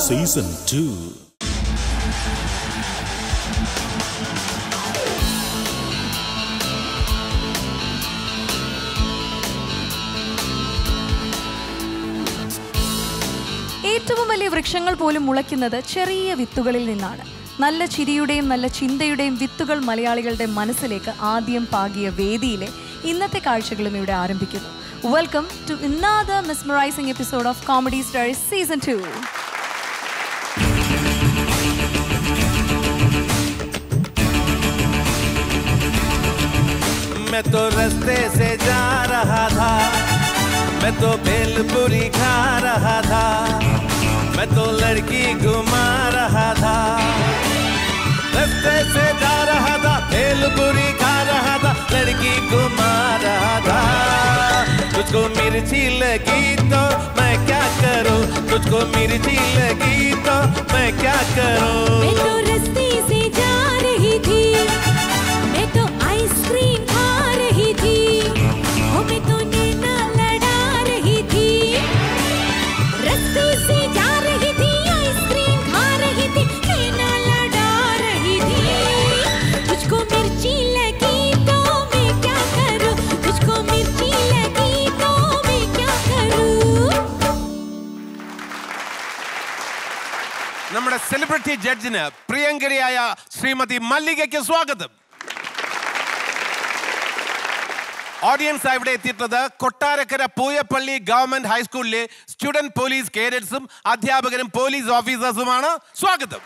Season two ഏറ്റവും വലിയ വൃക്ഷങ്ങൾ പോലും മുളയ്ക്കുന്നത് ചെറിയ വിത്തുകളിൽ നിന്നാണ് നല്ല ചിരിയുടെയും നല്ല ചിന്തയുടെയും വിത്തുകൾ മലയാളികളുടെ മനസ്സിലേക്ക് ആദ്യം പാകിയ വേദിയിലെ ഇന്നത്തെ കാഴ്ചകളും ഇവിടെ ആരംഭിക്കുന്നു welcome to another mesmerising episode of comedy stars season two मैं तो रास्ते से जा रहा था मैं तो भेलपुरी खा रहा था मैं तो लड़की घुमा रहा था रास्ते से जा रहा था भेलपुरी खा रहा था लड़की घुमा रहा था तुझको मिर्ची लगी तो मैं क्या करूं तुझको मिर्ची लगी तो मैं क्या करूं मैं तो रास्ते से जा रही थी मैं तो आइसक्रीम खा रही थी ओ मैं तो नैना लड़ा रही थी रास्ते से जा रही थी आइसक्रीम खा रही थी नैना लड़ा रही थी तुझको मिर्ची लगी तो मैं क्या करूं तुझको मिर्ची लगी तो मैं क्या करूं നമ്മുടെ സെലിബ്രിറ്റി ജഡ്ജിന് പ്രിയങ്കരിയായ ശ്രീമതി മല്ലികയ്ക്ക് സ്വാഗതം ഓഡിയൻസ് ഇവിടെ എത്തിയിട്ടുള്ളത് കൊട്ടാരക്കര പൂയപ്പള്ളി ഗവൺമെന്റ് ഹൈസ്കൂളിലെ സ്റ്റുഡന്റ് പോലീസ് കേഡറ്റ്സും അധ്യാപകരും പോലീസ് ഓഫീസേഴ്സുമാണ് സ്വാഗതം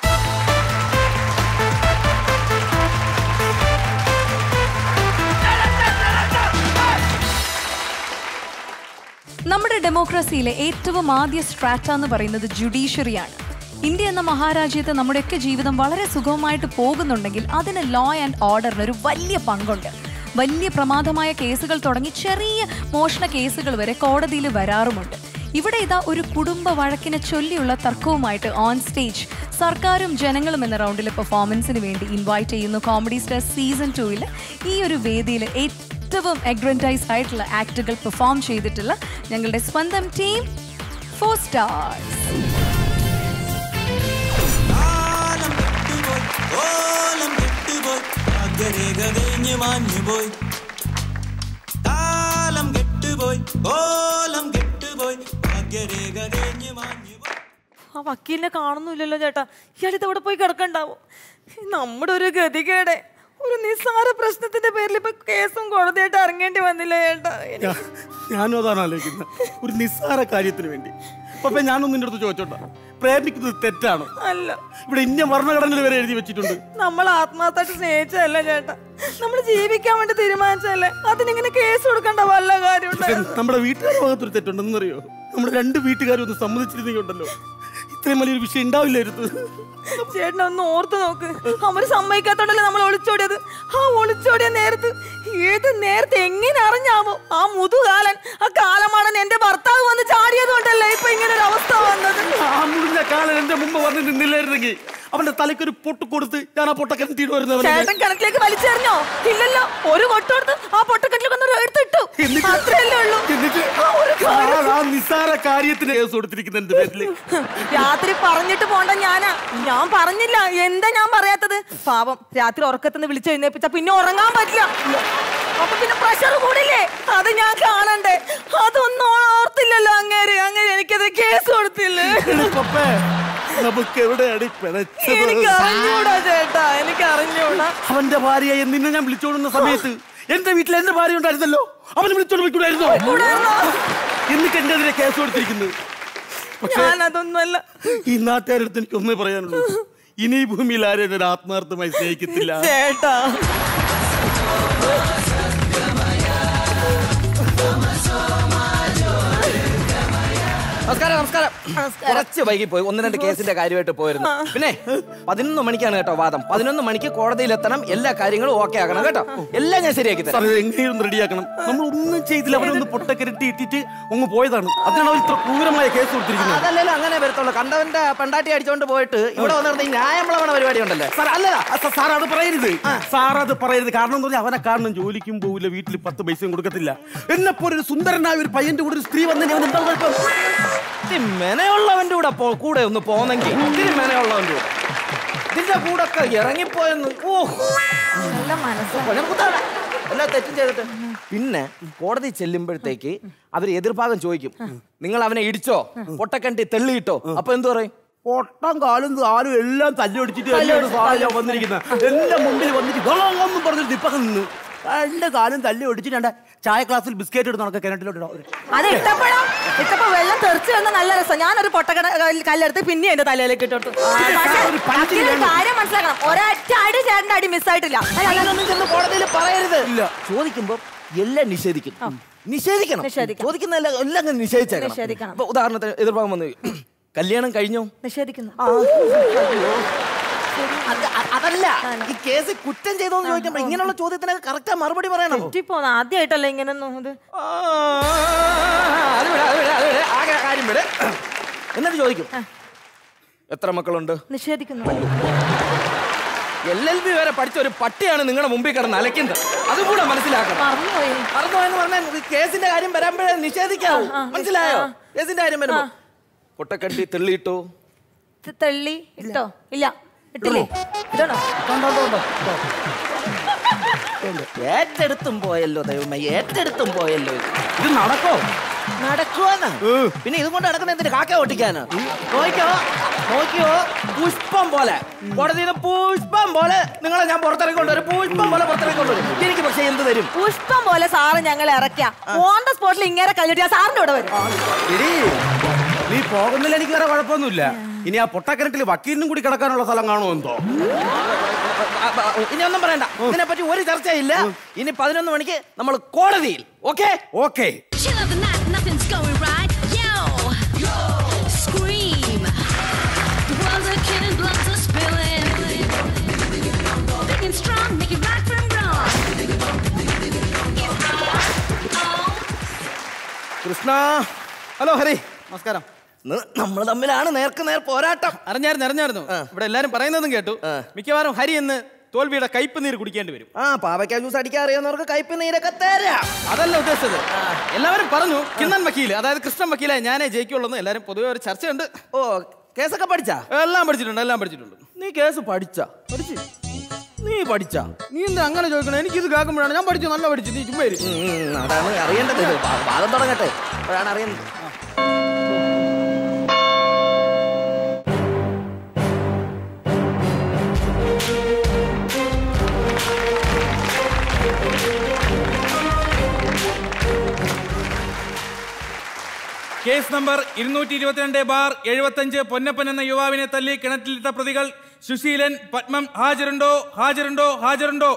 നമ്മുടെ ഡെമോക്രസിയിലെ ഏറ്റവും ആദ്യ സ്ട്രാറ്റ എന്ന് പറയുന്നത് ജുഡീഷ്യറിയാണ് ഇന്ത്യ എന്ന മഹാരാജ്യത്ത് നമ്മുടെയൊക്കെ ജീവിതം വളരെ സുഗമമായിട്ട് പോകുന്നുണ്ടെങ്കിൽ അതിന് ലോ ആൻഡ് ഓർഡറിന് ഒരു വലിയ പങ്കുണ്ട് വലിയ പ്രമാദമായ കേസുകൾ തുടങ്ങി ചെറിയ മോഷണ കേസുകൾ വരെ കോടതിയിൽ വരാറുമുണ്ട് ഇവിടെ ഇതാ ഒരു കുടുംബ വഴക്കിനെ ചൊല്ലിയുള്ള തർക്കവുമായിട്ട് ഓൺ സ്റ്റേജ് സർക്കാരും ജനങ്ങളും എന്ന റൗണ്ടിലെ പെർഫോമൻസിന് വേണ്ടി ഇൻവൈറ്റ് ചെയ്യുന്നു കോമഡി സ്റ്റാർ സീസൺ ടൂവിൽ ഈ ഒരു വേദിയിൽ ഏറ്റവും അഗ്രൻറ്റൈസ് ആയിട്ടുള്ള ആക്ടുകൾ പെർഫോം ചെയ്തിട്ടുള്ള ഞങ്ങളുടെ സ്വന്തം ടീം ഫോർ സ്റ്റാർസ് കാലം കെട്ടുപോയി ഓലം കെട്ടുപോയി ഭാഗ്യരേഖ കഴിഞ്ഞ് മാഞ്ഞുപോയി കാലം കെട്ടുപോയി ഓലം കെട്ടുപോയി ഭാഗ്യരേഖ കഴിഞ്ഞ് മാഞ്ഞുപോയി ആ വക്കീലിനെ കാണുന്നില്ലല്ലോ ചേട്ടാ ഇയാളിത് ഇവിടെ പോയി കിടക്കണ്ടാവോ നമ്മുടെ ഒരു ഗതികേടെ ഒരു നിസ്സാര പ്രശ്നത്തിന്റെ പേരിൽ ഇപ്പൊ കേസും കോടതിയായിട്ട് ഇറങ്ങേണ്ടി വന്നില്ല ചേട്ടാ എനിക്ക് ഞാ- ഞാനും അതാണ് ആലോചിക്കുന്നത് ഒരു നിസ്സാര കാര്യത്തിന് വേണ്ടി അപ്പൊ ഞാനൊന്നും നിന്റെ അടുത്ത് ചോദിച്ചോട്ടാ പ്രേമിക്കുന്നത് തെറ്റാണ് അല്ല ഇവിടെ ഇന്ത്യ ഭരണഘടനയിൽ വരെ എഴുതി വെച്ചിട്ടുണ്ട് നമ്മൾ ആത്മാർത്ഥമായിട്ട് സ്നേഹിച്ചതല്ല ചേട്ടാ നമ്മൾ ജീവിക്കാൻ വേണ്ടി തീരുമാനിച്ചതല്ലേ അതിനിങ്ങനെ കേസ് കൊടുക്കണ്ട വല്ല കാര്യം പക്ഷെ നമ്മുടെ വീട്ടുകാരുടെ ഭാഗത്തൊരു തെറ്റുണ്ടെന്ന് അറിയോ നമ്മുടെ രണ്ട് വീട്ടുകാരും ഒന്ന് സമ്മതിച്ചിരുന്നെങ്കിൽ ഉണ്ടല്ലോ ഇത്രയും വലിയൊരു വിഷയം ഉണ്ടാവില്ലായിരുന്നു ചേട്ടൻ ഒന്ന് ഓർത്ത് നോക്ക് അവര് സമ്മതിക്കാത്തോണ്ടല്ലേ നമ്മൾ ഒളിച്ചോടിയത് ആ ഒളിച്ചോടിയ നേരത്ത് ഏത് നേരത്തെ എങ്ങനെ അറിഞ്ഞാവോ ആ മുതുകാലൻ ആ കാലമാടൻ എന്റെ ഭർത്താവ് വന്ന് ചാടിയത് കൊണ്ടല്ലേ ഇപ്പൊ ഇങ്ങനെ ഒരു അവസ്ഥ വന്നത് ആ മുടിഞ്ഞ കാലം എന്റെ മുമ്പ് വന്ന് നിന്നില്ലായിരുന്നെങ്കിൽ അവന്റെ തലയ്ക്കൊരു പൊട്ട് കൊടുത്ത് ഞാൻ ആ പൊട്ടക്കൻ തീരുമായിരുന്നു ചേട്ടൻ കിണറ്റിലേക്ക് വലിച്ചെറിഞ്ഞോ ഇല്ലല്ലോ ഒരു കൊട്ടോടുത്ത് ആ പൊട്ടക്കെട്ടിലേക്ക് ഒന്ന് എടുത്തിട്ടു എന്നിട്ട് അത്രയല്ലേ ഉള്ളൂ എന്നിട്ട് ആ ഒരു കാര്യം. ആ- ആ നിസ്സാര കാര്യത്തിന് കേസ് കൊടുത്തിരിക്കുന്ന എന്റെ പേരില് രാത്രി പറഞ്ഞിട്ട് പോണ്ട ഞാനാ ഞാൻ പറഞ്ഞില്ല എന്താ ഞാൻ പറയാത്തത് പാവം രാത്രി ഉറക്കത്തുനിന്ന് വിളിച്ചു എഴുന്നേപ്പിച്ച പിന്നെ ഉറങ്ങാൻ പറ്റില്ല അപ്പൊ പിന്നെ പ്രഷർ കൂടില്ലേ അത് ഞാൻ കാണണ്ടേ അതൊന്നും ഓർത്തില്ലല്ലോ അങ്ങേര് അങ്ങേര് എനിക്കത് കേസ് കൊടുത്തില്ലേ എടി പപ്പേ, നമുക്ക് എവിടെയാണ് ഈ പിഴച്ചത് എനിക്ക് അറിഞ്ഞൂടാ ചേട്ടാ എനിക്ക് അറിഞ്ഞൂടാ അവന്റെ ഭാര്യയെ നിന്നെ ഞാൻ വിളിച്ചോണ്ടുന്ന സമയത്ത് എന്റെ വീട്ടിൽ എന്റെ ഭാര്യ ഉണ്ടായിരുന്നല്ലോ അവനെ വിളിച്ചോണ്ട് പോയിക്കൂടായിരുന്നോ എന്നിട്ട് എന്റെ എതിരെ കേസ് കൊടുത്തിരിക്കുന്നത് പക്ഷേ ഞാൻ അതൊന്നുമല്ല ഈ നാട്ടുകാരടുത്ത് എനിക്ക് ഒന്നേ പറയാനുള്ളൂ ഇനി ഈ ഭൂമിയിൽ ആരെയും ഞാൻ ആത്മാർത്ഥമായി സ്നേഹിക്കത്തില്ല ചേട്ടാ നമസ്കാരം നമസ്കാരം കുറച്ച് വൈകി പോയി ഒന്ന് രണ്ട് കേസിന്റെ കാര്യമായിട്ട് പോയിരുന്നു പിന്നെ പതിനൊന്ന് മണിക്കാണ് കേട്ടോ വാദം പതിനൊന്ന് മണിക്ക് കോടതിയിൽ എത്തണം എല്ലാ കാര്യങ്ങളും ഓക്കെ ആക്കണം കേട്ടോ എല്ലാം ഞാൻ ശരിയാക്കി തരാം സാർ ഇത് എങ്ങനെയും റെഡിയാക്കണം നമ്മൾ ഒന്നും ചെയ്തില്ല അവനെ ഒന്ന് പൊട്ടക്കരട്ടി ഇട്ടിട്ട് അങ്ങ് പോയതാണ് അതിനാണ് അവർ ഇത്ര ക്രൂരമായ കേസ് കൊടുത്തിരിക്കുന്നത് അതല്ലല്ലോ അങ്ങനെ വരത്തുള്ളൂ കണ്ടവന്റെ പെണ്ടാട്ടി അടിച്ചോണ്ട് പോയിട്ട് ഇവിടെ വന്നിരുന്ന ഈ ന്യായംളവണ പരിപാടി ഉണ്ടല്ലേ സാർ അല്ലല്ല സ- സാർ അത് പറയരുത് സാർ അത് പറയരുത് കാരണം എന്ന് പറഞ്ഞാൽ അവനെ കാരണം ജോലിക്കും പോകില്ല വീട്ടിൽ പത്ത് പൈസയും കൊടുക്കത്തില്ല എന്നെ പോലെ ഒരു സുന്ദരനായ ഒരു പയ്യന്റെ കൂടെ ഒരു സ്ത്രീ വന്നതിന് അവൻ എന്താ കുഴപ്പം ഇത്തിരി മെനയുള്ളവന്റെ കൂടെ പോ- കൂടെ ഒന്ന് പോന്നെങ്കിൽ ഇത്തിരി മെനയുള്ളവന്റെ കൂടെ ഇതിന്റെ കൂടെ ഒക്കെ ഇറങ്ങിപ്പോയെന്ന് ഓ നല്ല മനസ്സ് കൊലംകുത്താണ്. എല്ലാ തെറ്റും ചെയ്തിട്ട് പിന്നെ കോടതി ചെല്ലുമ്പോഴത്തേക്ക് അവർ എതിർഭാഗം ചോദിക്കും നിങ്ങൾ അവനെ ഇടിച്ചോ പൊട്ടക്കണ്ടി തെള്ളിയിട്ടോ അപ്പൊ എന്തു പറയും പൊട്ടം കാലും കാലും എല്ലാം തല്ലി ഒടിച്ചിട്ട് വലിയൊരു സാധനം വന്നിരിക്കുന്നത് എന്റെ മുമ്പിൽ വന്നിട്ട് ഗളങ്ങൊന്നും പറഞ്ഞിട്ട് ഇപ്പൊക്കെ നിന്ന് രണ്ട് കാലും തല്ലി ഒടിച്ചിട്ട് രണ്ട് ചായ ക്ലാസ്സിൽ ബിസ്ക്കറ്റ് എടുത്ത് നടക്കുക കിണറ്റിലോട്ട് ഇടാം. അത് ഇട്ടപ്പോഴോ ഇട്ടപ്പോ വെള്ളം തെറിച്ച് വന്ന നല്ല രസം ഞാനൊരു പൊട്ടക്കട കല്ലെടുത്ത് പിന്നെ എന്റെ തലയിലേക്ക് ഇട്ടോട്ടു ഒരു പഞ്ചിന് വേണം. കാര്യം മനസ്സിലാക്കണം ഒരൊറ്റ അടി ചേട്ടന്റെ അടി മിസ്സായിട്ടില്ല അങ്ങനൊന്നും ചെന്ന് കോടതിയിൽ പറയരുത് ചോദിക്കുമ്പോ എല്ലാം നിഷേധിക്കും നിഷേധിക്കണം നിഷേധിക്കണം. ചോദിക്കുന്ന എല്ലാം എല്ലാം അങ്ങ് നിഷേധിച്ചേക്കണം നിഷേധിക്കണം. ഇപ്പൊ ഉദാഹരണത്തിന് എതിർഭാഗം വന്ന് കല്യാണം കഴിഞ്ഞോ നിഷേധിക്കുന്നു അത് അ- അതല്ല ഈ കേസ് കുറ്റം ചെയ്തോന്ന് ചോദിക്കുമ്പോ ഇങ്ങനെയുള്ള ചോദ്യത്തിനൊക്കെ കറക്റ്റാ മറുപടി പറയണം തെറ്റിപ്പോന്ന് ആദ്യമായിട്ടല്ലേ ഇങ്ങനൊന്നും ഇത് ആ, അത് വിട്, അത് വിട്, അത് വിട്. ആകെ കാര്യം വിട് എന്നിട്ട് ചോദിക്കും എത്ര മക്കളുണ്ട് നിഷേധിക്കുന്നു എൽ എൽ ബി വരെ പഠിച്ച ഒരു പട്ടിയാണ് നിങ്ങളുടെ മുമ്പിൽ കിടന്ന് അലക്കുന്നത് അതും കൂടെ മനസ്സിലാക്കണം മറന്നുപോയി മറന്നുപോയെന്ന് പറഞ്ഞാൽ കേസിന്റെ കാര്യം വരുമ്പോഴേ നിഷേധിക്കാവൂ മനസ്സിലായോ കേസിന്റെ കാര്യം വരുമ്പോ കൊട്ടക്കട്ടി തെള്ളിയിട്ടു ഇത് തള്ളി ഇട്ടോ ഇല്ല ഇട്ടില്ലേ ഇടണോ ഏറ്റെടുത്തും പോയല്ലോ ദൈവമേ ഏറ്റെടുത്തും പോയല്ലോ ഇത്. ഇത് നടക്കോ നടക്കുവാന്ന് പിന്നെ ഇതും കൊണ്ട് നടക്കുന്ന എന്തിന് കാക്ക ഓട്ടിക്കാന് നോക്കിയോ നോക്കിയോ പുഷ്പം പോലെ കോടതിയിൽ നിന്ന് പുഷ്പം പോലെ നിങ്ങളെ ഞാൻ പുറത്തിറക്കി കൊണ്ടുവരും പുഷ്പം പോലെ പുറത്തിറക്കി കൊണ്ടുവരും എനിക്ക് പക്ഷെ എന്ത് തരും പുഷ്പം പോലെ സാറ് ഞങ്ങൾ ഇറക്കിയ ഓൺ ദ സ്പോട്ടിൽ ഇങ്ങനെ കല്ലിട്ട് സാറിന്റെ കൂടെ വരും എടീ നീ പോകുന്നില്ല എനിക്ക് വേറെ കുഴപ്പമൊന്നുമില്ല ഇനി ആ പൊട്ടക്കിണറ്റിൽ വക്കീലിനും കൂടി കിടക്കാനുള്ള സ്ഥലം കാണുമോ എന്തോ ആ, ആ, ഇനി ഒന്നും പറയണ്ട ഇതിനെ പറ്റി ഒരു ചർച്ചയില്ല ഇനി പതിനൊന്ന് മണിക്ക് നമ്മൾ കോടതിയിൽ okay okay Chill of the night, nothing's going right. Yo, scream. The world's a killing, blood's a spilling. Big and strong, make it right from wrong. Oh. Krishna hello Hari നമസ്കാരം നമ്മൾ തമ്മിലാണ് നേർക്ക് നേർ പോരാട്ടം അറിഞ്ഞായിരുന്നു അറിഞ്ഞായിരുന്നു ഇവിടെ എല്ലാരും പറയുന്നതും കേട്ടു മിക്കവാറും ഹരി എന്ന് തോൽവിയുടെ കയ്പ് നീര് കുടിക്കേണ്ടി വരും ആ പാവയ്ക്ക ജ്യൂസ് അടിക്കാൻ അറിയാവുന്നവർക്ക് കയ്പ് നീരൊക്കെ തരാം അതല്ല ഉദ്ദേശിച്ചത് എല്ലാവരും പറഞ്ഞു കിന്നൻ വക്കീൽ അതായത് കൃഷ്ണൻ വക്കീലെ ഞാനേ ജയിക്കുള്ളൂ എന്ന് എല്ലാവരും പൊതുവെ ഒരു ചർച്ചയുണ്ട് ഓ കേസൊക്കെ പഠിച്ചാ എല്ലാം പഠിച്ചിട്ടുണ്ട് എല്ലാം പഠിച്ചിട്ടുണ്ട് നീ കേസ് പഠിച്ച പഠിച്ച് നീ പഠിച്ച നീ എന്താ അങ്ങനെ ചോദിക്കണം എനിക്കിത് കേൾക്കുമ്പോഴാണ് ഞാൻ പഠിച്ചു നല്ല പഠിച്ചു നീ ചുമ്മാ ഇരി. അതാണ് അറിയേണ്ടത് ഇത്. വാ- വാദം തുടങ്ങട്ടെ അപ്പോഴാണ് അറിയുന്നത് കേസ് നമ്പർ ഇരുന്നൂറ്റി ഇരുപത്തിരണ്ട് ബാർ എഴുപത്തഞ്ച് പൊന്നപ്പൻ എന്ന യുവാവിനെ തല്ലി കിണറ്റിലിട്ട പ്രതികൾ സുശീലൻ പത്മം ഹാജരുണ്ടോ ഹാജരുണ്ടോ ഹാജരുണ്ടോ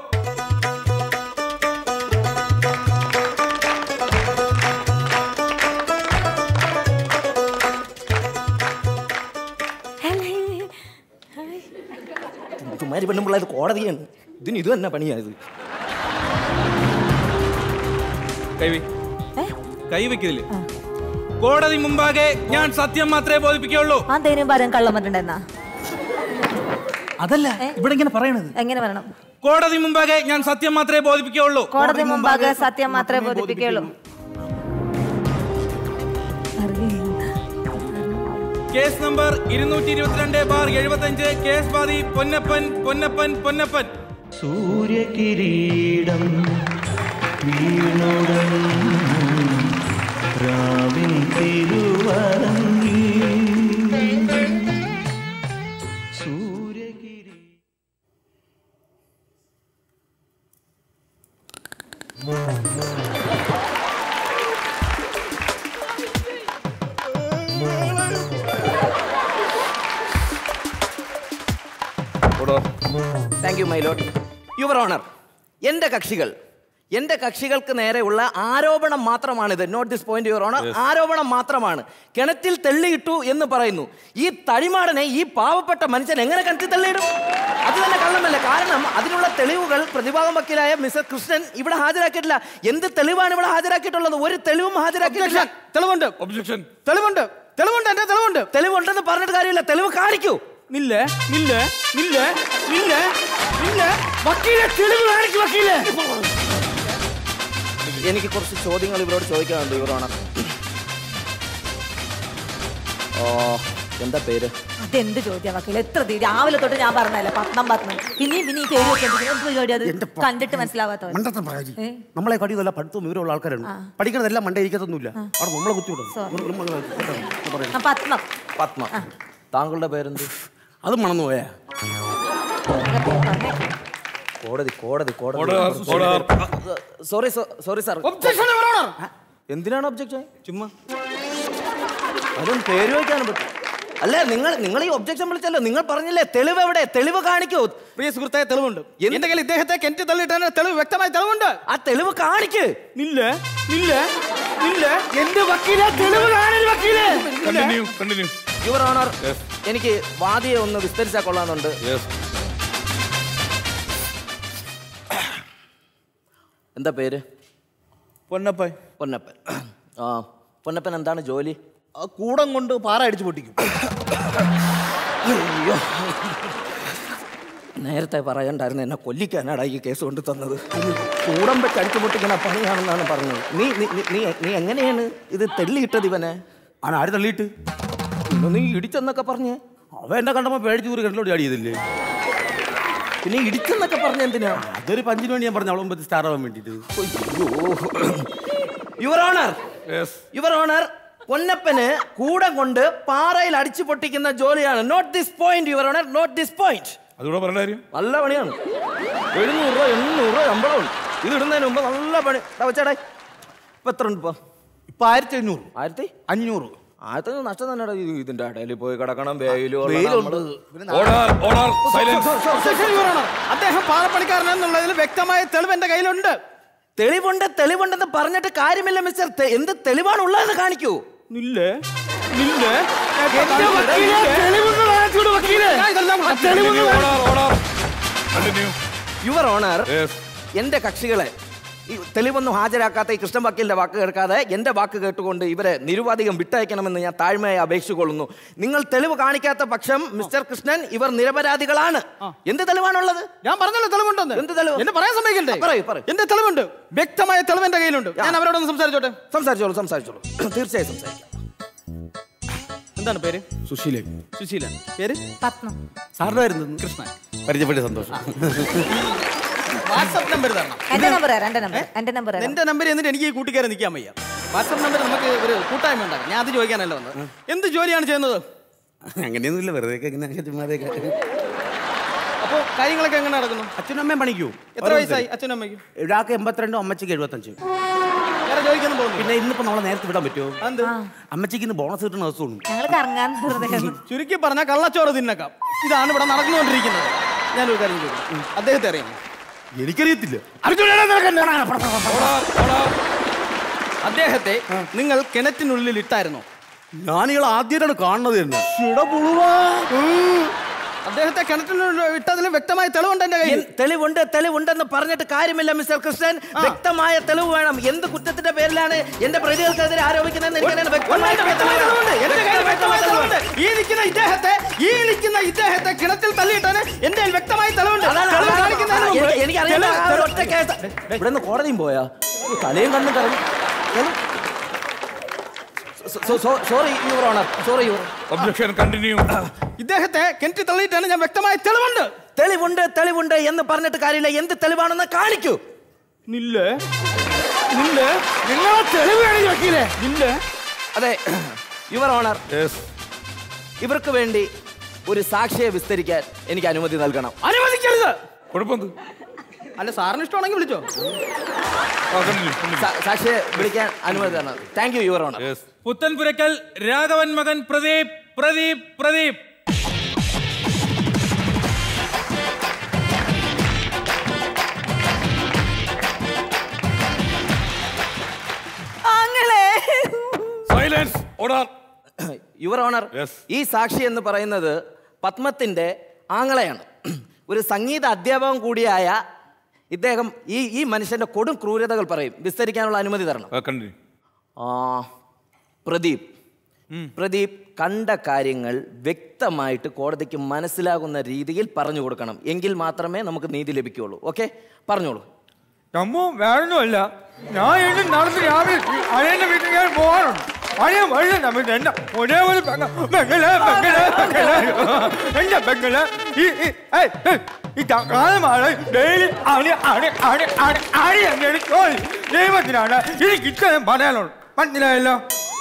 ചുമ്മാരി പെണ്ണുമ്പോൾ ഇത് കോടതിയാണ് ഇതിന് ഇത് തന്നെ പണിയായത് കൈവി കൈവയ്ക്കില്ലേ കോടതി മുമ്പാകെ ഞാൻ സത്യം മാത്രമേ ബോധിപ്പിക്കുള്ളൂ ആ തേനും പാരം കള്ളം പറ്റണ്ടെന്നാ അതല്ല ഇവിടെ ഇങ്ങനെ പറയണത് എങ്ങനെ പറയണം കോടതി മുമ്പാകെ ഞാൻ സത്യം മാത്രമേ ബോധിപ്പിക്കുള്ളൂ കോടതി മുമ്പാകെ സത്യം മാത്രമേ ബോധിപ്പിക്കുകയുള്ളൂ കേസ് നമ്പർ ഇരുന്നൂറ്റി ഇരുപത്തിരണ്ട് ബാർ എഴുപത്തഞ്ച് കേസ് ബാധി പൊന്നപ്പൻ പൊന്നപ്പൻ പൊന്നപ്പൻ സൂര്യകിരീടം വീണുടങ്ങും രാവിൻ തിരുവരങ്ങി സൂര്യകിരീടം thank you my lord your honour എന്റെ കക്ഷികൾ എന്റെ കക്ഷികൾക്ക് നേരെയുള്ള ആരോപണം മാത്രമാണിത് note this point your honour ആരോപണം മാത്രമാണ് കിണറ്റിൽ തെള്ളിയിട്ടു എന്ന് പറയുന്നു ഈ തടിമാടനെ ഈ പാവപ്പെട്ട മനുഷ്യൻ എങ്ങനെ കിണറ്റിൽ തെള്ളിയിടും അത് തന്നെ കള്ളമല്ല കാരണം അതിനുള്ള തെളിവുകൾ പ്രതിഭാഗം വക്കീലായ മിസ്റ്റർ കൃഷ്ണൻ ഇവിടെ ഹാജരാക്കിയിട്ടില്ല എന്ത് തെളിവാണ് ഇവിടെ ഹാജരാക്കിയിട്ടുള്ളത് ഒരു തെളിവും ഹാജരാക്കിയിട്ടില്ല തെളിവുണ്ട് ഒബ്ജക്ഷൻ തെളിവുണ്ട് തെളിവുണ്ട് എന്റെ തെളിവുണ്ട് തെളിവുണ്ടെന്ന് പറഞ്ഞിട്ട് കാര്യമില്ല തെളിവ് കാണിക്കൂ നില്ലേ നില്ലേ നില്ലേ നില്ലേ നില്ലേ വക്കീലെ തെളിവ് കാണിച്ചു വക്കീലെ എനിക്ക് കുറച്ച് ചോദ്യങ്ങൾ ഇവരോട് ചോദിക്കാനുണ്ട് യുവർ ഓണർ ഓ എന്താ പേര് അതെന്ത് ചോദ്യം വക്കീല എത്ര തീ രാവിലെ തൊട്ട് ഞാൻ പറഞ്ഞല്ലേ പത്നം പത്നം പിന്നെയും പിന്നെ ഈ പേര് വെച്ചോണ്ടിരിക്കുന്നു. എന്ത് പരിപാടി അത് എന്റെ പ- കണ്ടിട്ട് മനസ്സിലാവാത്തവർ മണ്ടത്തെ പറയാജി ഏ? നമ്മളെ കടി നല്ല പഠിത്തവും വിവരമുള്ള ആൾക്കാരാണ് പഠിക്കണതെല്ലാം മണ്ടേ ഇരിക്കത്തൊന്നുമില്ല അവിടെ നമ്മളെ കുത്തിവിടും ആ, പത്മം പത്മ താങ്കളുടെ പേരെന്ത് അത് മണന്നു പോയാ കോടതി കോടതി കോടതി Order, order. Sorry sorry sir objection your honour എന്തിനാണ് ഒബ്ജക്ഷൻ ചുമ്മാ അതും പേര് വയ്ക്കാനും പറ്റും അല്ല നിങ്ങൾ നിങ്ങൾ ഈ ഒബ്ജക്ഷൻ വിളിച്ചല്ലോ നിങ്ങൾ പറഞ്ഞില്ലേ തെളിവ് എവിടെ തെളിവ് കാണിക്കൂ പ്രിയ സുഹൃത്തെ തെളിവുണ്ട് എന്ത്? എന്റെ കയ്യിൽ ഇദ്ദേഹത്തെ കെന്റ് തള്ളിയിട്ടാണ് തെളിവ് വ്യക്തമായ തെളിവുണ്ട് ആ തെളിവ് കാണിക്ക് നില്ല നില്ല നില്ല എന്റെ വക്കീലെ തെളിവ് കാണൽ വക്കീലെ കണ്ടിന്യൂ കണ്ടിന്യൂ യുവർ ഓണർ എനിക്ക് വാദിയെ ഒന്ന് വിസ്തരിച്ചാൽ കൊള്ളാന്നുണ്ട് എന്താ പേര് പൊന്നപ്പ പൊന്നപ്പൻ ആ പൊന്നപ്പൻ എന്താണ് ജോലി കൂടം കൊണ്ട് പാറ അടിച്ചു പൊട്ടിക്കും അയ്യോ നേരത്തെ പറയണ്ടായിരുന്നു എന്നെ കൊല്ലിക്കാനാടാ ഈ കേസ് കൊണ്ട് തന്നത് കൂടം വെച്ച് അടിച്ചു പൊട്ടിക്കണ പണിയാണെന്നാണ് പറഞ്ഞത് നീ നീ- നീ- നീ നീ എങ്ങനെയാണ് ഇത് തെള്ളിയിട്ടത് ഇവനെ ആന ആര് തള്ളിയിട്ട് പിന്നെ നീ ഇടിച്ചെന്നൊക്കെ പറഞ്ഞേ അവ എന്നെ കണ്ടപ്പോ പേടിച്ച് ദൂരെ കണ്ടിലോട്ട് ചാടിയതില്ലേ പിന്നെ ഇടിച്ചെന്നൊക്കെ പറഞ്ഞ എന്തിനാ അതൊരു പഞ്ചിന് വേണ്ടി ഞാൻ പറഞ്ഞു അവളും പറ്റി സ്റ്റാർ ആവാൻ വേണ്ടിട്ട് യുവർ ഓണർ യുവർ ഓണർ പൊന്നപ്പന് കൂടം കൊണ്ട് പാറയിൽ അടിച്ചു പൊട്ടിക്കുന്ന ജോലിയാണ് note this point your honour note this point അതുകൂടെ പറയേണ്ട കാര്യം നല്ല പണിയാണ് എഴുന്നൂറ് രൂപ എണ്ണൂറ് രൂപ ശമ്പളമുണ്ട് ഇത് ഇടുന്നതിന് മുമ്പ് നല്ല പണി ദാ വെച്ചേടേ ഇപ്പൊ എത്ര ഉണ്ട് ഇപ്പൊ ഇപ്പൊ ആയിരത്തി അഞ്ഞൂറ് ആയിരത്തി അഞ്ഞൂറ് ആയിരത്തി അഞ്ഞൂറ് നഷ്ടം തന്നെ ഇതിന്റെ ഇടയിൽ പോയി കിടക്കണം വെയിലും വെയിലുണ്ട് order order silence objection your honour അദ്ദേഹം പാറപ്പണിക്കാരനെന്നുള്ളതിൽ വ്യക്തമായ തെളിവ് എന്റെ കയ്യിലുണ്ട് തെളിവുണ്ട് തെളിവുണ്ടെന്ന് പറഞ്ഞിട്ട് കാര്യമില്ല മിസ്റ്റർ തെ- എന്ത് തെളിവാണ് ഉള്ളതെന്ന് കാണിക്കൂ നില്ല നില്ല എന്റെ വക്കീലെ തെളിവുകൾ കാണിച്ചുകൊടു വക്കീലെ ഞാൻ ഇതെല്ലാം ആ തെളിവുകൾ order order continue your honour yes എന്റെ കക്ഷികളെ ഈ തെളിവൊന്നും ഹാജരാക്കാത്ത ഈ കൃഷ്ണൻ വക്കീലിന്റെ വാക്ക് കേൾക്കാതെ എന്റെ വാക്ക് കേട്ടുകൊണ്ട് ഇവരെ നിരുപാധികം വിട്ടയക്കണമെന്ന് ഞാൻ താഴ്മയായി അപേക്ഷിച്ചുകൊള്ളുന്നു നിങ്ങൾ തെളിവ് കാണിക്കാത്ത പക്ഷം മിസ്റ്റർ കൃഷ്ണൻ ഇവർ നിരപരാധികളാണ് എന്ത് തെളിവാണുള്ളത് ഞാൻ പറഞ്ഞല്ലോ തെളിവുണ്ടെന്ന് എന്ത് തെളിവ്? എന്നെ പറയാൻ സമ്മതിക്കണ്ടേ ആ, പറയൂ, പറയൂ. എന്റെ തെളിവുണ്ട് വ്യക്തമായ തെളിവ് എന്റെ കയ്യിലുണ്ട് ഞാൻ അവരോടൊന്ന് സംസാരിച്ചോട്ടെ സംസാരിച്ചോളൂ സംസാരിച്ചോളൂ തീർച്ചയായും സംസാരിക്കാം എന്താണ് പേര് സുശീലൻ സുശീല പേര് പത്മം സാറിന്റെ ആയിരുന്നു കൃഷ്ണൻ പരിചയപ്പെട്ട സന്തോഷം വാട്സപ്പ് നമ്പർ തരണം എന്റെ നമ്പർ തരാം എന്റെ നമ്പർ എന്റെ നമ്പർ തരാം എന്റെ നമ്പർ എന്നിട്ട് എനിക്ക് ഈ കൂട്ടുകാരെ നിൽക്കാൻ വയ്യ വാട്സപ്പ് നമ്പർ നമുക്ക് ഒരു കൂട്ടായ്മ ഉണ്ടാകും ഞാൻ അത് ചോദിക്കാനല്ല വന്നത് എന്ത് ജോലിയാണ് ചെയ്യുന്നത് അങ്ങനെയൊന്നുമില്ല വെറുതെ ഇങ്ങനെ ചുമ്മാതെയൊക്കെ അപ്പോൾ കാര്യങ്ങളൊക്കെ എങ്ങനെ നടക്കുന്നു അച്ഛനും അമ്മയും പണിക്കൂ എത്ര വയസ്സായി അച്ഛനും അമ്മയ്ക്കും ഒരാൾക്ക് എൺപത്തിരണ്ടും അമ്മച്ചിക്ക് എഴുപത്തഞ്ച് വേറെ ജോലിക്കൊന്നും പോകുന്നില്ല പിന്നെ ഇന്നിപ്പോ നമ്മളെ നേരത്തെ വിടാൻ പറ്റുമോ എന്ത് അമ്മച്ചിക്ക് ഇന്ന് ബോണസ് കിട്ടുന്ന ദിവസമാണ് ഞങ്ങൾ കറങ്ങാൻ വെറുതെ ചുരുക്കി പറഞ്ഞാൽ കള്ളച്ചോറ് തിന്നക്കാം ഇതാണ് ഇവിടെ നടന്നുകൊണ്ടിരിക്കുന്നത് ഞാനൊരു കാര്യം ചോദിക്കും അദ്ദേഹത്തെ അറിയാം എനിക്കറിയത്തില്ല അദ്ദേഹത്തെ നിങ്ങൾ കിണറ്റിനുള്ളിൽ ഇട്ടായിരുന്നോ ഞാനികൾ ആദ്യമായിട്ടാണ് കാണുന്നത് തന്നെ അദ്ദേഹത്തെ കിണറ്റിനുള്ളിൽ ഇട്ടതിൽ വ്യക്തമായ തെളിവുണ്ട് എന്റെ കയ്യിൽ എൻ- തെളിവുണ്ട് തെളിവുണ്ടെന്ന് പറഞ്ഞിട്ട് കാര്യമില്ല മിസ്റ്റർ കൃഷ്ണൻ വ്യക്തമായ തെളിവ് വേണം എന്ത് കുറ്റത്തിന്റെ പേരിലാണ് എന്റെ പ്രതികൾക്കെതിരെ ആരോപിക്കുന്നതെന്ന് എനിക്കറിയാം വ്യക്തമായ വ്യക്തമായ തെളിവുണ്ട്. എന്റെ കയ്യിൽ വ്യക്തമായ തെളിവുണ്ട്. ഈ നിൽക്കുന്ന ഇദ്ദേഹത്തെ ഈ നിൽക്കുന്ന ഇദ്ദേഹത്തെ കിണറ്റിൽ തള്ളിയിട്ടാണ് എന്റെ കയ്യിൽ വ്യക്തമായ തെളിവുണ്ട് അതാണ് തെളിവ് അതാണ് കാണിക്കുന്നതിന് മുമ്പ് എനിക്ക് എനിക്കറിയാം തെളിവ്- ആ ഒരു ഒറ്റ കേസ് ഇവിടെ നിന്ന് കോടതിയും പോയാ തലയും കണ്ണും കറങ്ങി sorry your honour sorry your objection continue ഇദ്ദേഹത്തെ കിണറ്റിൽ തള്ളിയിട്ടാണ് ഞാൻ വ്യക്തമായ തെളിവുണ്ട് തെളിവുണ്ട് തെളിവുണ്ട് എന്ന് പറഞ്ഞിട്ട് കാര്യമില്ല എന്ത് തെളിവാണെന്ന് കാണിക്കൂ നില്ല നില്ല നിങ്ങളെ തെളിവ് കാണിച്ച് വക്കീലേ നില്ല അതെ യുവർ ഓണർ യെസ് ഇവർക്ക് വേണ്ടി ഒരു സാക്ഷിയെ വിസ്തരിക്കാൻ എനിക്ക് അനുമതി നൽകണം അനുവദിക്കരുത് കുഴപ്പമെന്ത് അല്ല സാറിന് ഇഷ്ടമാണെങ്കിൽ വിളിച്ചോ കണ്ടിന്യൂ സാ- സാക്ഷിയെ വിളിക്കാൻ അനുമതി തരണം thank you your honour yes Puthanpurakkal Raghavan മകൻ പ്രദീപ് പ്രദീപ് പ്രദീപ് ആങ്ങളെ silence order your honour Yes. ഈ സാക്ഷി എന്ന് പറയുന്നത് പത്മത്തിന്റെ ആങ്ങളെയാണ് ഒരു സംഗീത അധ്യാപകൻ കൂടിയായ ഇദ്ദേഹം ഈ ഈ മനുഷ്യന്റെ കൊടും ക്രൂരതകൾ പറയും വിസ്തരിക്കാനുള്ള അനുമതി തരണം കണ്ടിന്യൂ ആ പ്രദീപ് പ്രദീപ് കണ്ട കാര്യങ്ങൾ വ്യക്തമായിട്ട് കോടതിക്ക് മനസ്സിലാകുന്ന രീതിയിൽ പറഞ്ഞു കൊടുക്കണം എങ്കിൽ മാത്രമേ നമുക്ക് നീതി ലഭിക്കുകയുള്ളൂ ഓക്കെ പറഞ്ഞോളൂ നമ്മ വേറൊന്നുമല്ല ഞാൻ ഇന്ന് നടന്ന് രാവിലെ അഴയുടെ വീട്ടിൽ ഞാൻ പോകാറുണ്ട് പഴയ വഴി നമുക്ക് എന്നെ ഒരേ ഒരു പെങ്ങ പെങ്ങള് പെങ്ങള് പെങ്ങള് എന്റെ പെങ്ങള് ഈ ഈ ഏയ്, ഏയ്, ഈ കാലമാണ് ഡെയിലി ആണ് ആണ് ആണ് ആണ് ആണ് എന്നൊരു ചോദ്യം ദൈവത്തിനാണ് എനിക്ക് ഇത്രയും പറയാനുള്ളൂ മനസ്സിലായല്ലോ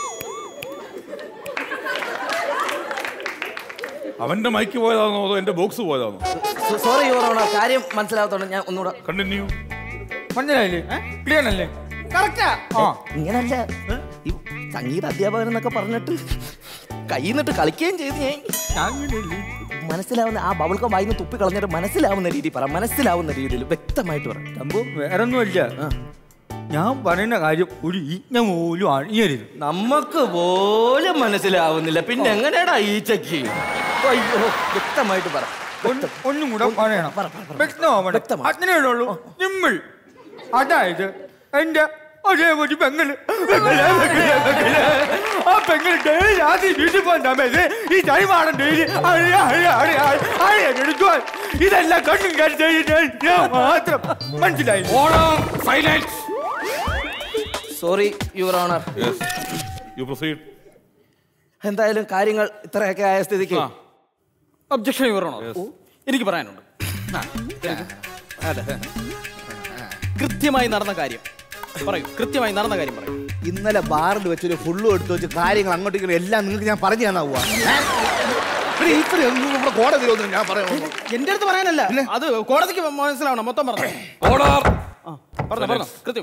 അവന്റെ മൈക്ക് പോയതാണോ അതോ എന്റെ ബോക്സ് പോയതാണോ സോറി യുവർ ഓണർ കാര്യം മനസ്സിലാകത്തോണ്ട് ഞാൻ ഒന്നുകൂടെ കണ്ടിന്യൂ മനസ്സിലായില്ലേ ക്ലിയർ അല്ലേ കറക്റ്റാ ആ ഇങ്ങനല്ല ഈ സംഗീത അധ്യാപകൻ എന്നൊക്കെ പറഞ്ഞിട്ട് കൈന്നിട്ട് കളിക്കുകയും ചെയ്ത് ഞാൻ മനസ്സിലാവുന്ന ആ ബബിൾക്കം വായിന്ന് തുപ്പി കളഞ്ഞിട്ട് മനസ്സിലാവുന്ന രീതി പറ മനസ്സിലാവുന്ന രീതിയിൽ വ്യക്തമായിട്ട് പറ സംഭവം വേറൊന്നുമില്ല ഞാൻ പറയുന്ന കാര്യം ഒരു ഈജ്ഞ പോലും അറിയരുത് നമുക്ക് പോലും മനസ്സിലാവുന്നില്ല പിന്നെ എങ്ങനെയാടാ ഈച്ചക്ക് അയ്യോ വ്യക്തമായിട്ട് പറ ഒന്ന് ഒന്നും കൂടെ പറയണം വ്യക്തമാവണം അത്രയേ ഉള്ളൂ നിമ്മിൾ അതായത് എന്റെ ഒരേ ഒരു പെങ്ങള് പെങ്ങള്, പെങ്ങള്, പെങ്ങള്. ആ പെങ്ങള് ഡെയിലി ആദ്യം വീട്ടിൽ പോകാൻ സമയത്ത് ഈ തൈമാടം ഡെയിലി അഴി അഴി അഴി അഴി അഴി എടുക്കുവാൻ ഇതെല്ലാം കണ്ണും കരുതി ഞാൻ മാത്രം മനസ്സിലായി ഓണം silence sorry your honour you proceed എന്തായാലും കാര്യങ്ങൾ ഇത്രയൊക്കെ ആയ സ്ഥിതിക്ക് ഒബ്ജക്ഷൻ യുവറാണോ എനിക്ക് പറയാനുണ്ട് ആ, അതെ. കൃത്യമായി നടന്ന കാര്യം പറയൂ കൃത്യമായി നടന്ന കാര്യം പറയൂ ഇന്നലെ ബാറിൽ വെച്ചൊരു ഫുള്ളും എടുത്തു വെച്ച് കാര്യങ്ങൾ അങ്ങോട്ടും ഇങ്ങോട്ടും എല്ലാം നിങ്ങൾക്ക് ഞാൻ പറഞ്ഞു തന്നാവുക ഇത്രയൊന്നും നമ്മുടെ കോടതിയിലൊന്നും ഞാൻ പറയുന്നു എന്റെ അടുത്ത് പറയാനല്ല അത് കോടതിക്ക് മനസ്സിലാവണം മൊത്തം പറഞ്ഞു ഓർഡർ പറഞ്ഞോ പറഞ്ഞോ കൃത്യം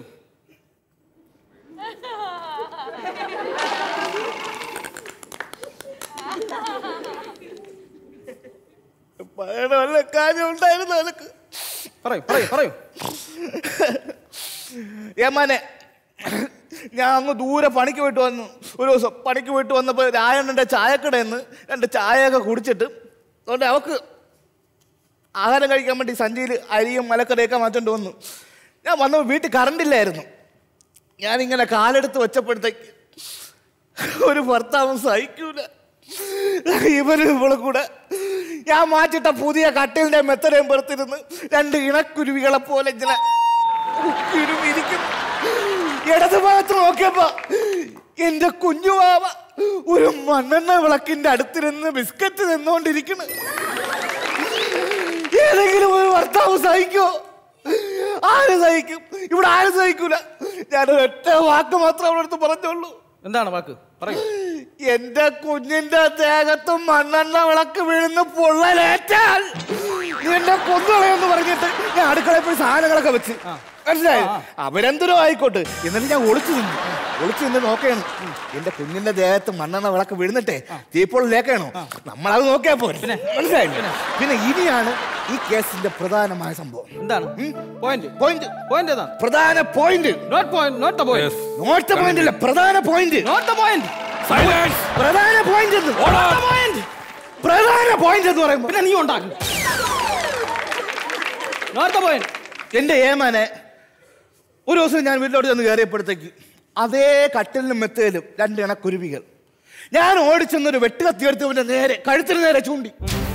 വല്ല കാര്യം ഉണ്ടായിരുന്നു എനിക്ക് പറയൂ പറയൂ പറയൂ ഏമാനെ ഞാൻ അങ്ങ് ദൂരെ പണിക്ക് പോയിട്ട് വന്നു ഒരു ദിവസം പണിക്ക് പോയിട്ട് വന്നപ്പോൾ രായണ്ണൻ്റെ ചായക്കടയിൽ നിന്ന് രണ്ട് ചായയൊക്കെ കുടിച്ചിട്ട് അതുകൊണ്ട് അവക്ക് ആഹാരം കഴിക്കാൻ വേണ്ടി സഞ്ചിയിൽ അരിയും മലക്കറിയൊക്കെ മാറ്റേണ്ടി വന്നു ഞാൻ വന്നപ്പോൾ വീട്ടിൽ കറണ്ടില്ലായിരുന്നു ഞാനിങ്ങനെ കാലെടുത്ത് വെച്ചപ്പോഴത്തേക്ക് ഒരു ഭർത്താവും സഹിക്കൂല ഇവരും ഇവളും കൂടെ ഞാൻ മാറ്റിട്ട പുതിയ കട്ടിലിന്റെ മെത്തരയും പുറത്തിരുന്ന് രണ്ട് ഇണക്കുരുവികളെ പോലെ ഇങ്ങനെ ഉക്കിരുമിരിക്കുന്നു ഇടത് ഭാഗത്ത് നോക്കിയപ്പോ എന്റെ കുഞ്ഞുവാവ ഒരു മണ്ണെണ്ണ വിളക്കിന്റെ അടുത്തിരുന്ന് ബിസ്ക്കറ്റ് നിന്നുകൊണ്ടിരിക്കുന്നു ഏതെങ്കിലും ഒരു ഭർത്താവ് സഹിക്കോ ആര് സഹിക്കും ഇവിടെ ആരും സഹിക്കൂല ഞാൻ ഒറ്റ വാക്ക് മാത്രം അവരുടെ അടുത്ത് പറഞ്ഞോളൂ എന്താണ് വാക്ക് പറയൂ എന്റെ കുഞ്ഞിന്റെ ദേഹത്തും മണ്ണെണ്ണ വിളക്ക് വീഴുന്ന പൊള്ളലേറ്റാൽ നീ എന്നെ കൊന്നുകളയെന്ന് പറഞ്ഞിട്ട് ഞാൻ അടുക്കളയിൽ പോയി സാധനങ്ങളൊക്കെ വെച്ച് മനസ്സിലായി അവരെന്തരോ ആയിക്കോട്ടെ എന്നിട്ട് ഞാൻ ഒളിച്ചു നിന്നു ഒളിച്ചു നിന്ന് നോക്കുകയാണ് എന്റെ കുഞ്ഞിന്റെ ദേഹത്ത് മണ്ണെണ്ണ വിളക്ക് വീഴുന്നിട്ടേ തീപ്പൊള്ളിലേക്കാണോ നമ്മളത് നോക്കിയാ പോരെ മനസ്സിലായി പിന്നെ ഇനിയാണ് ഈ കേസിന്റെ പ്രധാനമായ സംഭവം എന്താണ് പോയിന്റ് പോയിന്റ് പോയിന്റ് ഏതാണ് പ്രധാന point note point note the point note point ഇല്ല പ്രധാന point note the point silence പ്രധാന പോയിന്റ് എന്ന് പോയിന്റ് പ്രധാന പോയിന്റ് എന്ന് പറയുമ്പോ പിന്നെ നീ ഉണ്ടാക്കും നോട്ട് ദ പോയിന്റ് എന്റെ ഏമാനെ ഒരു ദിവസം ഞാൻ വീട്ടിലോട്ട് ചെന്ന് കയറിയപ്പോഴത്തേക്ക് അതേ കട്ടിലിനും മെത്തേലും രണ്ട് ഇണക്കുരുവികൾ ഞാൻ ഓടിച്ചെന്നൊരു വെട്ടുകത്തി എടുത്തവന്റെ നേരെ കഴുത്തിന് നേരെ ചൂണ്ടി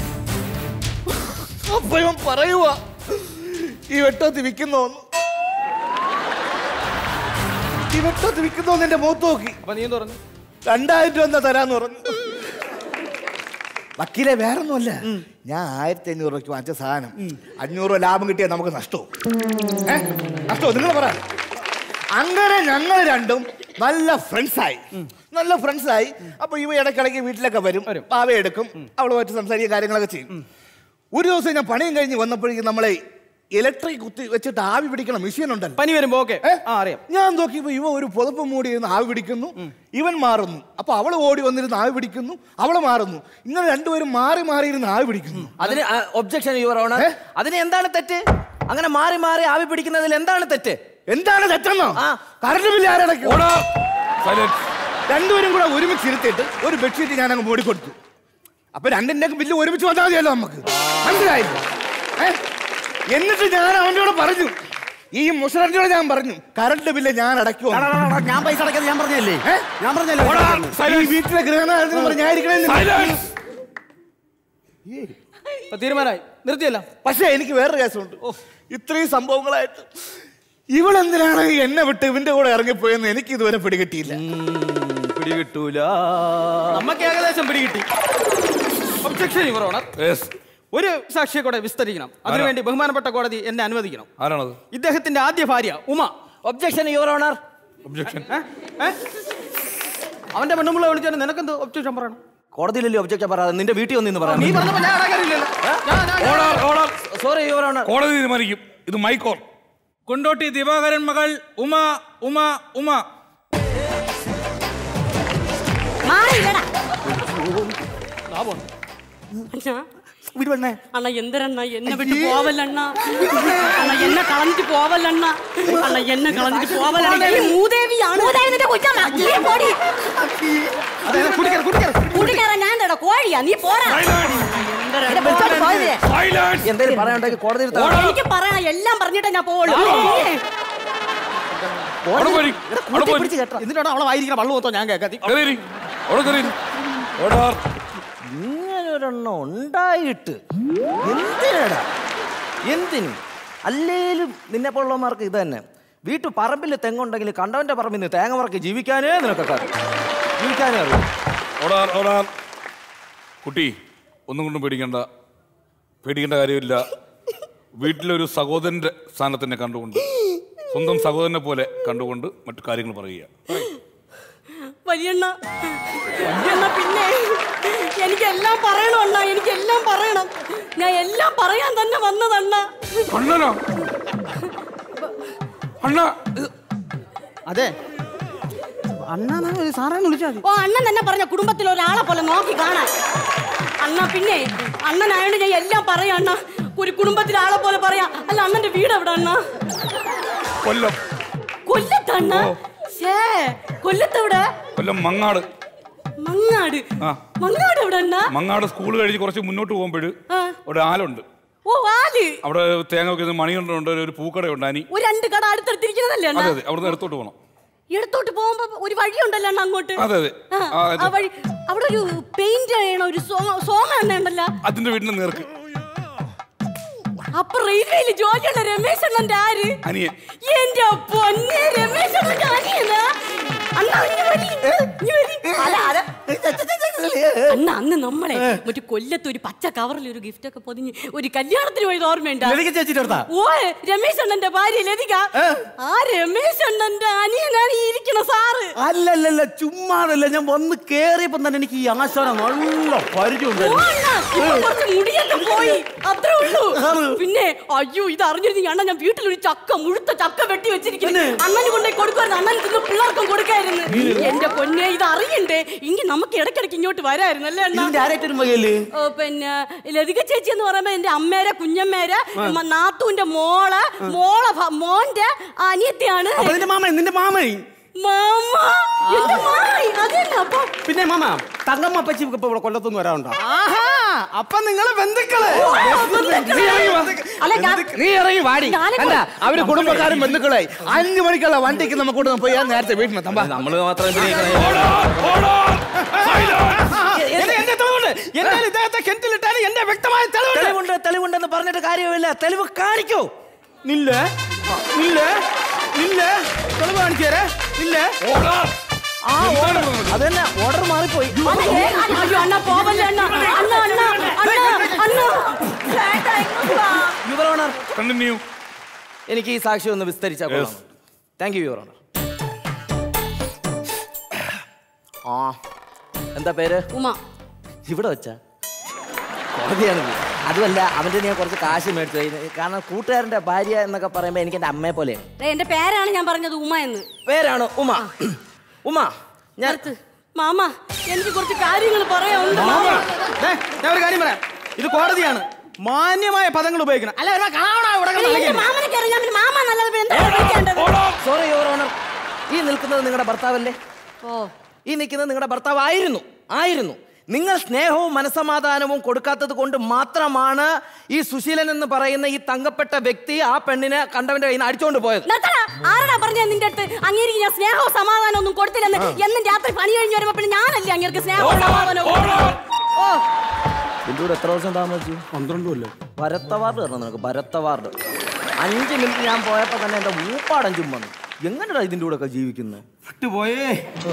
അപ്പൊ ഇവൻ പറയുക ഈ വെട്ടത്ത് വിൽക്കുന്നോന്ന് ഈ വെട്ടത്ത് വിൽക്കുന്നോന്ന് എന്റെ മുഖത്ത് നോക്കി അപ്പൊ നീ എന്ത് പറഞ്ഞു രണ്ടായിരം രൂപ എന്താ തരാന്ന് പറഞ്ഞു വക്കീലെ വേറൊന്നുമല്ല ഞാൻ ആയിരത്തി അഞ്ഞൂറ് രൂപയ്ക്ക് വാങ്ങിച്ച സാധനം അഞ്ഞൂറ് രൂപ ലാഭം കിട്ടിയാൽ നമുക്ക് നഷ്ടവും ഏ? നഷ്ടവും നിങ്ങൾ പറ അങ്ങനെ ഞങ്ങൾ രണ്ടും നല്ല ഫ്രണ്ട്സായി നല്ല ഫ്രണ്ട്സായി അപ്പൊ ഇവ ഇടയ്ക്കിടയ്ക്ക് വീട്ടിലൊക്കെ വരും പാവ എടുക്കും അവളുമായിട്ട് സംസാരിക്കുക കാര്യങ്ങളൊക്കെ ചെയ്യും ഒരു ദിവസം ഞാൻ പണിയും കഴിഞ്ഞ് വന്നപ്പോഴേക്കും നമ്മളെ ഇലക്ട്രിക് കുത്തി വെച്ചിട്ട് ആവി പിടിക്കണ മെഷീൻ ഉണ്ടല്ലോ പനി വരുമ്പോ ഓക്കെ ഏ? ആ അറിയാം ഞാൻ നോക്കിയപ്പോ ഇവ ഒരു പുതപ്പ് മൂടി ഇരുന്ന് ആവി പിടിക്കുന്നു ഇവൻ മാറുന്നു അപ്പൊ അവള് ഓടി വന്നിരുന്ന് ആവി പിടിക്കുന്നു അവള് മാറുന്നു ഇങ്ങനെ രണ്ടുപേരും മാറി മാറി ഇരുന്ന് ആവി പിടിക്കുന്നു അതിന് ഒബ്ജക്ഷൻ യുവർ ഓണർ അതിന് എന്താണ് തെറ്റ് അങ്ങനെ മാറി മാറി ആവി പിടിക്കുന്നതിൽ എന്താണ് തെറ്റ് എന്താണ് തെറ്റെന്നോ ആ. കറണ്ട് ബില്ല് ആരടക്കും സൈലൻസ് രണ്ടുപേരും കൂടെ ഒരുമിച്ച് ഇരുത്തിയിട്ട് ഒരു ബെഡ്ഷീറ്റ് ഞാൻ അങ്ങ് മൂടി കൊടുത്തു അപ്പൊ രണ്ടിന്റെ ബില്ല് ഒരുമിച്ച് വന്നാൽ മതിയല്ലോ നമുക്ക് മനസ്സിലായില്ല ഏ? എന്നിട്ട് ഞാൻ അവൻ്റെ കൂടെ പറഞ്ഞു ഈ മുഷറന്റെ ഞാൻ പറഞ്ഞു കറണ്ട് ബില്ല് ഞാൻ അടയ്ക്കുമോ ഞാൻ പൈസ അടയ്ക്കാതെ ഞാൻ പറഞ്ഞല്ലേ ഏ? ഞാൻ പറഞ്ഞല്ലോ ഈ വീട്ടിലെ ഗൃഹനാഥത്തിന് പറഞ്ഞ് ഞാൻ ഇരിക്കണേ അപ്പൊ തീരുമാനമായി നിർത്തിയല്ല പക്ഷേ എനിക്ക് വേറൊരു കേസുണ്ട് ഇത്രയും പിടികിട്ടൂല നമുക്ക് ഏകദേശം പിടികിട്ടി ഒബ്ജക്ഷൻ യുവർ ഓണർ ഒരു സാക്ഷിയെ കൂടെ വിസ്തരിക്കണം അതിനുവേണ്ടി ബഹുമാനപ്പെട്ട കോടതി എന്നെ അനുവദിക്കണം ആരാണത് ഇദ്ദേഹത്തിന്റെ ആദ്യ ഭാര്യ Uma objection your honour objection അവന്റെ പെണ്ണുമ്പിള്ള വിളിച്ചാൽ നിനക്കെന്ത് ഒബ്ജക്ഷൻ പറയണം കോടതിയിലല്ലേ ഒബ്ജക്ഷൻ പറയാതെ നിന്റെ വീട്ടിൽ വന്നിന്ന് പറയാം നീ പറഞ്ഞപ്പോ ഞാൻ അടങ്ങാറില്ലല്ലോ order order sorry your honour കോടതി തീരുമാനിക്കും ഇത് മൈക്കോൾ കൊണ്ടോട്ടി ദിവാകരൻ മകൾ ഉമ ഉമ ഉമ മാറിയില്ലടാ അണ്ണ എന്തരണ്ണ എന്നെ വിട്ട് പോവല്ലണ്ണ അണ്ണ എന്നെ കളഞ്ഞിട്ട് പോവല്ലണ്ണ അണ്ണ എന്നെ കളഞ്ഞിട്ട് പോവല്ലണ്ണ ഈ മൂദേവിയാണ് മൂദേവി നിന്റെ കുറ്റമ്മ. നീ പോടി കൂട്ടിക്കാരാ ഞാൻ എന്താടാ കോഴിയാ നീ പോരാ എന്റെ വിളിച്ചോണ്ട് പോയതില്ലേ? എന്തേലും പറയാനുണ്ടെങ്കിൽ കോടതി എനിക്ക് പറയണം എല്ലാം പറഞ്ഞിട്ടേ ഞാൻ പോവുള്ളൂ എന്നിട്ടാണ് അവളെ വായിരിക്കുന്ന വള്ളു മൊത്തം ഞാൻ കേൾക്കാത്തി ഓർഡർ ഇങ്ങനെ ഒരെണ്ണം ഉണ്ടായിട്ട് എന്തിനടാ എന്തിന് അല്ലേലും നിന്നെ പോലുള്ളവന്മാർക്ക് ഇത് തന്നെ വീട്ടു പറമ്പിൽ തെങ്ങുണ്ടെങ്കിൽ കണ്ടവന്റെ പറമ്പിൽ നിന്ന് തേങ്ങ പറക്കി ജീവിക്കാനേ നിനക്കൊക്കെ അറിയാം. ജീവിക്കാനേ അറിയാം ഓടാർ ഓടാർ കുട്ടി ഒന്നും കൊണ്ടും പേടിക്കണ്ട പേടിക്കേണ്ട കാര്യമില്ല വീട്ടിലൊരു സഹോദരന്റെ സ്ഥാനത്തിനെ കണ്ടുകൊണ്ട് സ്വന്തം സഹോദരനെ പോലെ കണ്ടുകൊണ്ട് മറ്റു കാര്യങ്ങൾ പറയുക വലിയണ്ണ വലിയണ്ണ പിന്നെ എനിക്കെല്ലാം പറയണം അണ്ണ എനിക്കെല്ലാം പറയണം ഞാൻ എല്ലാം പറയാൻ തന്നെ വന്നതണ്ണ അണ്ണനോ അണ്ണ അതെ അണ്ണാ സാറേ വിളിച്ചാൽ മതി ഓ അണ്ണൻ തന്നെ പറഞ്ഞ കുടുംബത്തിൽ ഒരാളെ പോലെ നോക്കി കാണാൻ അണ്ണ പിന്നെ അണ്ണനായോണ്ട് ഞാൻ എല്ലാം പറയാം അണ്ണ ഒരു കുടുംബത്തിലെ ആളെ പോലെ പറയാം അല്ല അണ്ണന്റെ വീട് എവിടെ അണ്ണ കൊല്ലം കൊല്ലത്തണ്ണ ഷേ കൊല്ലത്തെവിടെ കൊല്ലം മങ്ങാട് മങ്ങാട് ആ മങ്ങാട് എവിടെ അണ്ണ മങ്ങാട് സ്കൂൾ കഴിഞ്ഞ് കുറച്ച് മുന്നോട്ട് പോകുമ്പോൾ ആ. ഒരു ആലുണ്ട് ഓ ആല് അവിടെ തേങ്ങ വെക്കുന്ന മണിയുണ്ട് ഒരു പൂക്കടയുണ്ട് അനി ഒരു രണ്ട് കട അടുത്തടുത്തിരിക്കുന്നതല്ലേ അണ്ണ അതെ അതെ അവിടുന്ന് എടുത്തോട്ട് പോകണം ഇടത്തോട്ട് പോകുമ്പോ ഒരു വഴിയുണ്ടല്ലോ അണ്ണ അങ്ങോട്ട് അതെ അതെ ആ, ആ, ആ അതെ. വഴി അവിടെ ഒരു പെയിന്റ് ചെയ്യണ ഒരു സോമ സോമ എണ്ണ ഉണ്ടല്ലോ അതിന്റെ വീടിന് നേർക്ക് അപ്പൊ റെയിൽവേയിൽ ജോലിയുള്ള രമേശ് അണ്ണന്റെ ആര് അനിയൻ എന്റെ പൊന്നെ രമേശ് അണ്ണന്റെ അനിയനാ അണ്ണാ ഇങ്ങ് വരി, ഇങ്ങ് വരി. അല്ല, അല്ല. അണ്ണ അന്ന് നമ്മളെ മറ്റു കൊല്ലത്ത് ഒരു പച്ച കവറിൽ ഒരു ഗിഫ്റ്റ് ഒക്കെ പൊതിഞ്ഞ് ഒരു കല്യാണത്തിന് പോയത് ഓർമ്മയുണ്ടോ ലതിക ചേച്ചിയുടെ അടുത്താ? ഓ രമേശ് അണ്ണന്റെ ഭാര്യ ലതിക ആ രമേശ് അണ്ണന്റെ അനിയനാണ് ഈ ഇരിക്കണ സാറ് അല്ലല്ലല്ല ചുമ്മാതല്ല ഞാൻ വന്ന് കേറിയപ്പോ തന്നെ എനിക്ക് ഈ ആശാന നല്ല പരിചയമുണ്ട് ഓ അണ്ണാ, ഇപ്പൊ കുറച്ച് മുടിയൊക്കെ പോയി അത്രേ ഉള്ളൂ പിന്നെ അയ്യോ ഇത് അറിഞ്ഞിരുന്നെങ്കിൽ അണ്ണ ഞാൻ വീട്ടിൽ ഒരു ചക്ക മുഴുത്ത ചക്ക വെട്ടി വെച്ചിരിക്കുന്നു അണ്ണന് കൊണ്ടേ കൊടുക്കുമായിരുന്നു അണ്ണൻ തിന്ന് പിള്ളേർക്കും കൊടുക്കായിരുന്നു എന്റെ പൊന്നെ ഇത് അറിയണ്ടേ ഇനി നമുക്ക് ഇടയ്ക്കിടയ്ക്ക് ഇങ്ങോട്ട് വരായിരുന്നു അല്ലേ അണ്ണ ഇതിന്റെ ആരായിട്ടൊരു മകയില് ഓ, പിന്നെ ലതിക ചേച്ചി എന്ന് പറയുമ്പോ എന്റെ അമ്മേരെ കുഞ്ഞമ്മേരെ മ- നാത്തൂന്റെ മോള് മോളെ ഭ- മോന്റെ അനിയത്തിയാണ് അപ്പൊ നിന്റെ മാമ നിന്റെ മാമൻ മാമ എന്റെ മാമി അതന്നെ അപ്പൊ പിന്നെ മാമ തങ്കമ്മ അപ്പച്ചി ഇപ്പൊ ഇവിടെ കൊല്ലത്തുനിന്ന് വരാറുണ്ടോ ആഹാ അപ്പൊ നിങ്ങളെ ബന്ധുക്കള് അല്ല ഞാൻ നീ ഇറങ്ങി വാടി ഞാനിപ്പോ- അല്ല അവര് കുടുംബക്കാരും ബന്ധുക്കളെ അഞ്ചു മണിക്കുള്ള വണ്ടിക്ക് നമുക്ക് കൊണ്ട് പോയി ഞാൻ നേരത്തെ വീട്ടിൽ നമ്മള് മാത്രം എന്റെ- എന്റെ തെളിവുണ്ട് എന്നാൽ ഇദ്ദേഹത്തെ കിണറ്റിലിട്ടാണ് എന്റെ വ്യക്തമായ തെളിവുണ്ട് തെളിവുണ്ട് തെളിവുണ്ടെന്ന് പറഞ്ഞിട്ട് കാര്യമില്ല തെളിവ് കാണിക്കൂ നില്ല നില്ല നില്ല തെളിവ് കാണിച്ചേരെ നില്ല ആ ഓർഡർ അത് തന്നെ ഓർഡർ മാറിപ്പോയി അല്ല, ഏ, അല്ല, അയ്യോ, അണ്ണ പോവല്ലേ അണ്ണ അണ്ണ അണ്ണ അണ്ണ അണ്ണ ചേട്ടാ, ഇങ്ങോട്ട് വാ. യുവർ ഓണർ കണ്ടിന്യൂ എനിക്ക് ഈ സാക്ഷി ഒന്ന് വിസ്തരിച്ചാൽ കൊള്ളാം താങ്ക് യു യുവർ ഓണർ ആ എന്താ പേര് ഉമ ഇവിടെ വെച്ചാ കോടതിയാണിത് അതുമല്ല അവൻ്റെ ഞാൻ കുറച്ച് കാശ് മേടിച്ചു പോയി. കാരണം കൂട്ടുകാരൻ്റെ ഭാര്യ എന്നൊക്കെ പറയുമ്പോൾ എനിക്ക് എൻ്റെ അമ്മയെ പോലെയാണ് ദേ, എന്റെ പേരാണ് ഞാൻ പറഞ്ഞത് ഉമ എന്ന് പേരാണ് ഉമ ഉമ ഞാൻ മാമ എനിക്ക് കുറച്ച് കാര്യങ്ങൾ പറയാനുണ്ട് മാമ ദേ, ഞാൻ ഒരു കാര്യം പറയാം ഇത് കോടതിയാണ് മാന്യമായ പദങ്ങൾ ഉപയോഗിക്കണം അല്ല ഒരു കാണാ ഇവിടെ കിടന്ന് എന്റെ കളിക്കുന്നു. മാമനൊക്കെ അറിയാം പിന്നെ മാമ നല്ലത് പിന്നെ എന്താ വിളിക്കേണ്ടത് സോറി യുവർ ഓണർ ഈ നിൽക്കുന്നത് നിങ്ങളുടെ ഭർത്താവല്ലേ ഓ ഈ നിൽക്കുന്നത് നിങ്ങളുടെ ഭർത്താവ് ആയിരുന്നു ആയിരുന്നു നിങ്ങൾ സ്നേഹവും മനസമാധാനവും കൊടുക്കാത്തത് കൊണ്ട് മാത്രമാണ് ഈ സുശീലൻ എന്ന് പറയുന്ന ഈ തങ്കപ്പെട്ട വ്യക്തി ആ പെണ്ണിനെ കണ്ടവന്റെ കയ്യിൽ നിന്ന് അടിച്ചോണ്ട് പോയത് നിർത്തടാ ആരാടാ പറഞ്ഞ നിന്റെ അടുത്ത് അങ്ങേക്ക് ഞാൻ സ്നേഹവും സമാധാനം ഒന്നും കൊടുത്തില്ലെന്ന് എന്നും രാത്രി പണി കഴിഞ്ഞ് വരുമ്പോ പിന്നെ ഞാനല്ലേ അങ്ങേർക്ക് സ്നേഹവും സമാധാനവും കൊടുത്തത്? ഓ എന്റെ കൂടെ എത്ര ദിവസം താമസിച്ചു പന്ത്രണ്ട് കൊല്ലം ഭരത്ത വാർഡ് പറഞ്ഞു നിനക്ക് ഭരത്ത വാർഡ് അഞ്ച് മിനിറ്റ് ഞാൻ പോയപ്പോ തന്നെ എന്റെ മൂപ്പാടഞ്ചും വന്നു എങ്ങനെയാ ഇതിന്റെ കൂടെ ഒക്കെ ജീവിക്കുന്നത് വിട്ടുപോയേ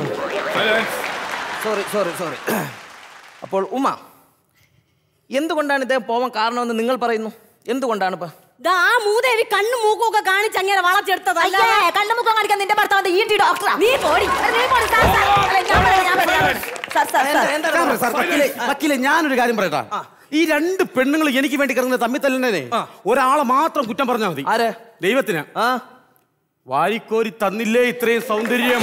സോറി സോറി സോറി അപ്പോൾ ഉമ എന്തുകൊണ്ടാണ് ഇദ്ദേഹം പോവാൻ കാരണമെന്ന് നിങ്ങൾ പറയുന്നു എന്തുകൊണ്ടാണ് ഇപ്പൊ ദാ ആ മൂദേവി കണ്ണും മൂക്കും ഒക്കെ കാണിച്ച് അങ്ങനെ വളച്ചെടുത്തത് അയ്യേ, കണ്ണും മൂക്കും കാണിക്കാൻ നിന്റെ ഭർത്താവ് ഈ ഡോക്ടറാ നീ പോടി നീ പോടി, സാർ, സാർ. അല്ല, ഞാൻ പറയാം, ഞാൻ പറയാം, ഞാൻ പറയാം. Sir, sir, sir. Sir, sir, വക്കീലെ, വക്കീലെ ഞാനൊരു കാര്യം പറയട്ടാ ഈ രണ്ട് പെണ്ണുങ്ങൾ എനിക്ക് വേണ്ടി കിടന്നത് തമ്മിൽ തല്ലുന്നതേ ഒരാളെ മാത്രം കുറ്റം പറഞ്ഞാൽ മതി ആരെ ദൈവത്തിന് വാരിക്കോരി തന്നില്ലേ ഇത്രയും സൗന്ദര്യം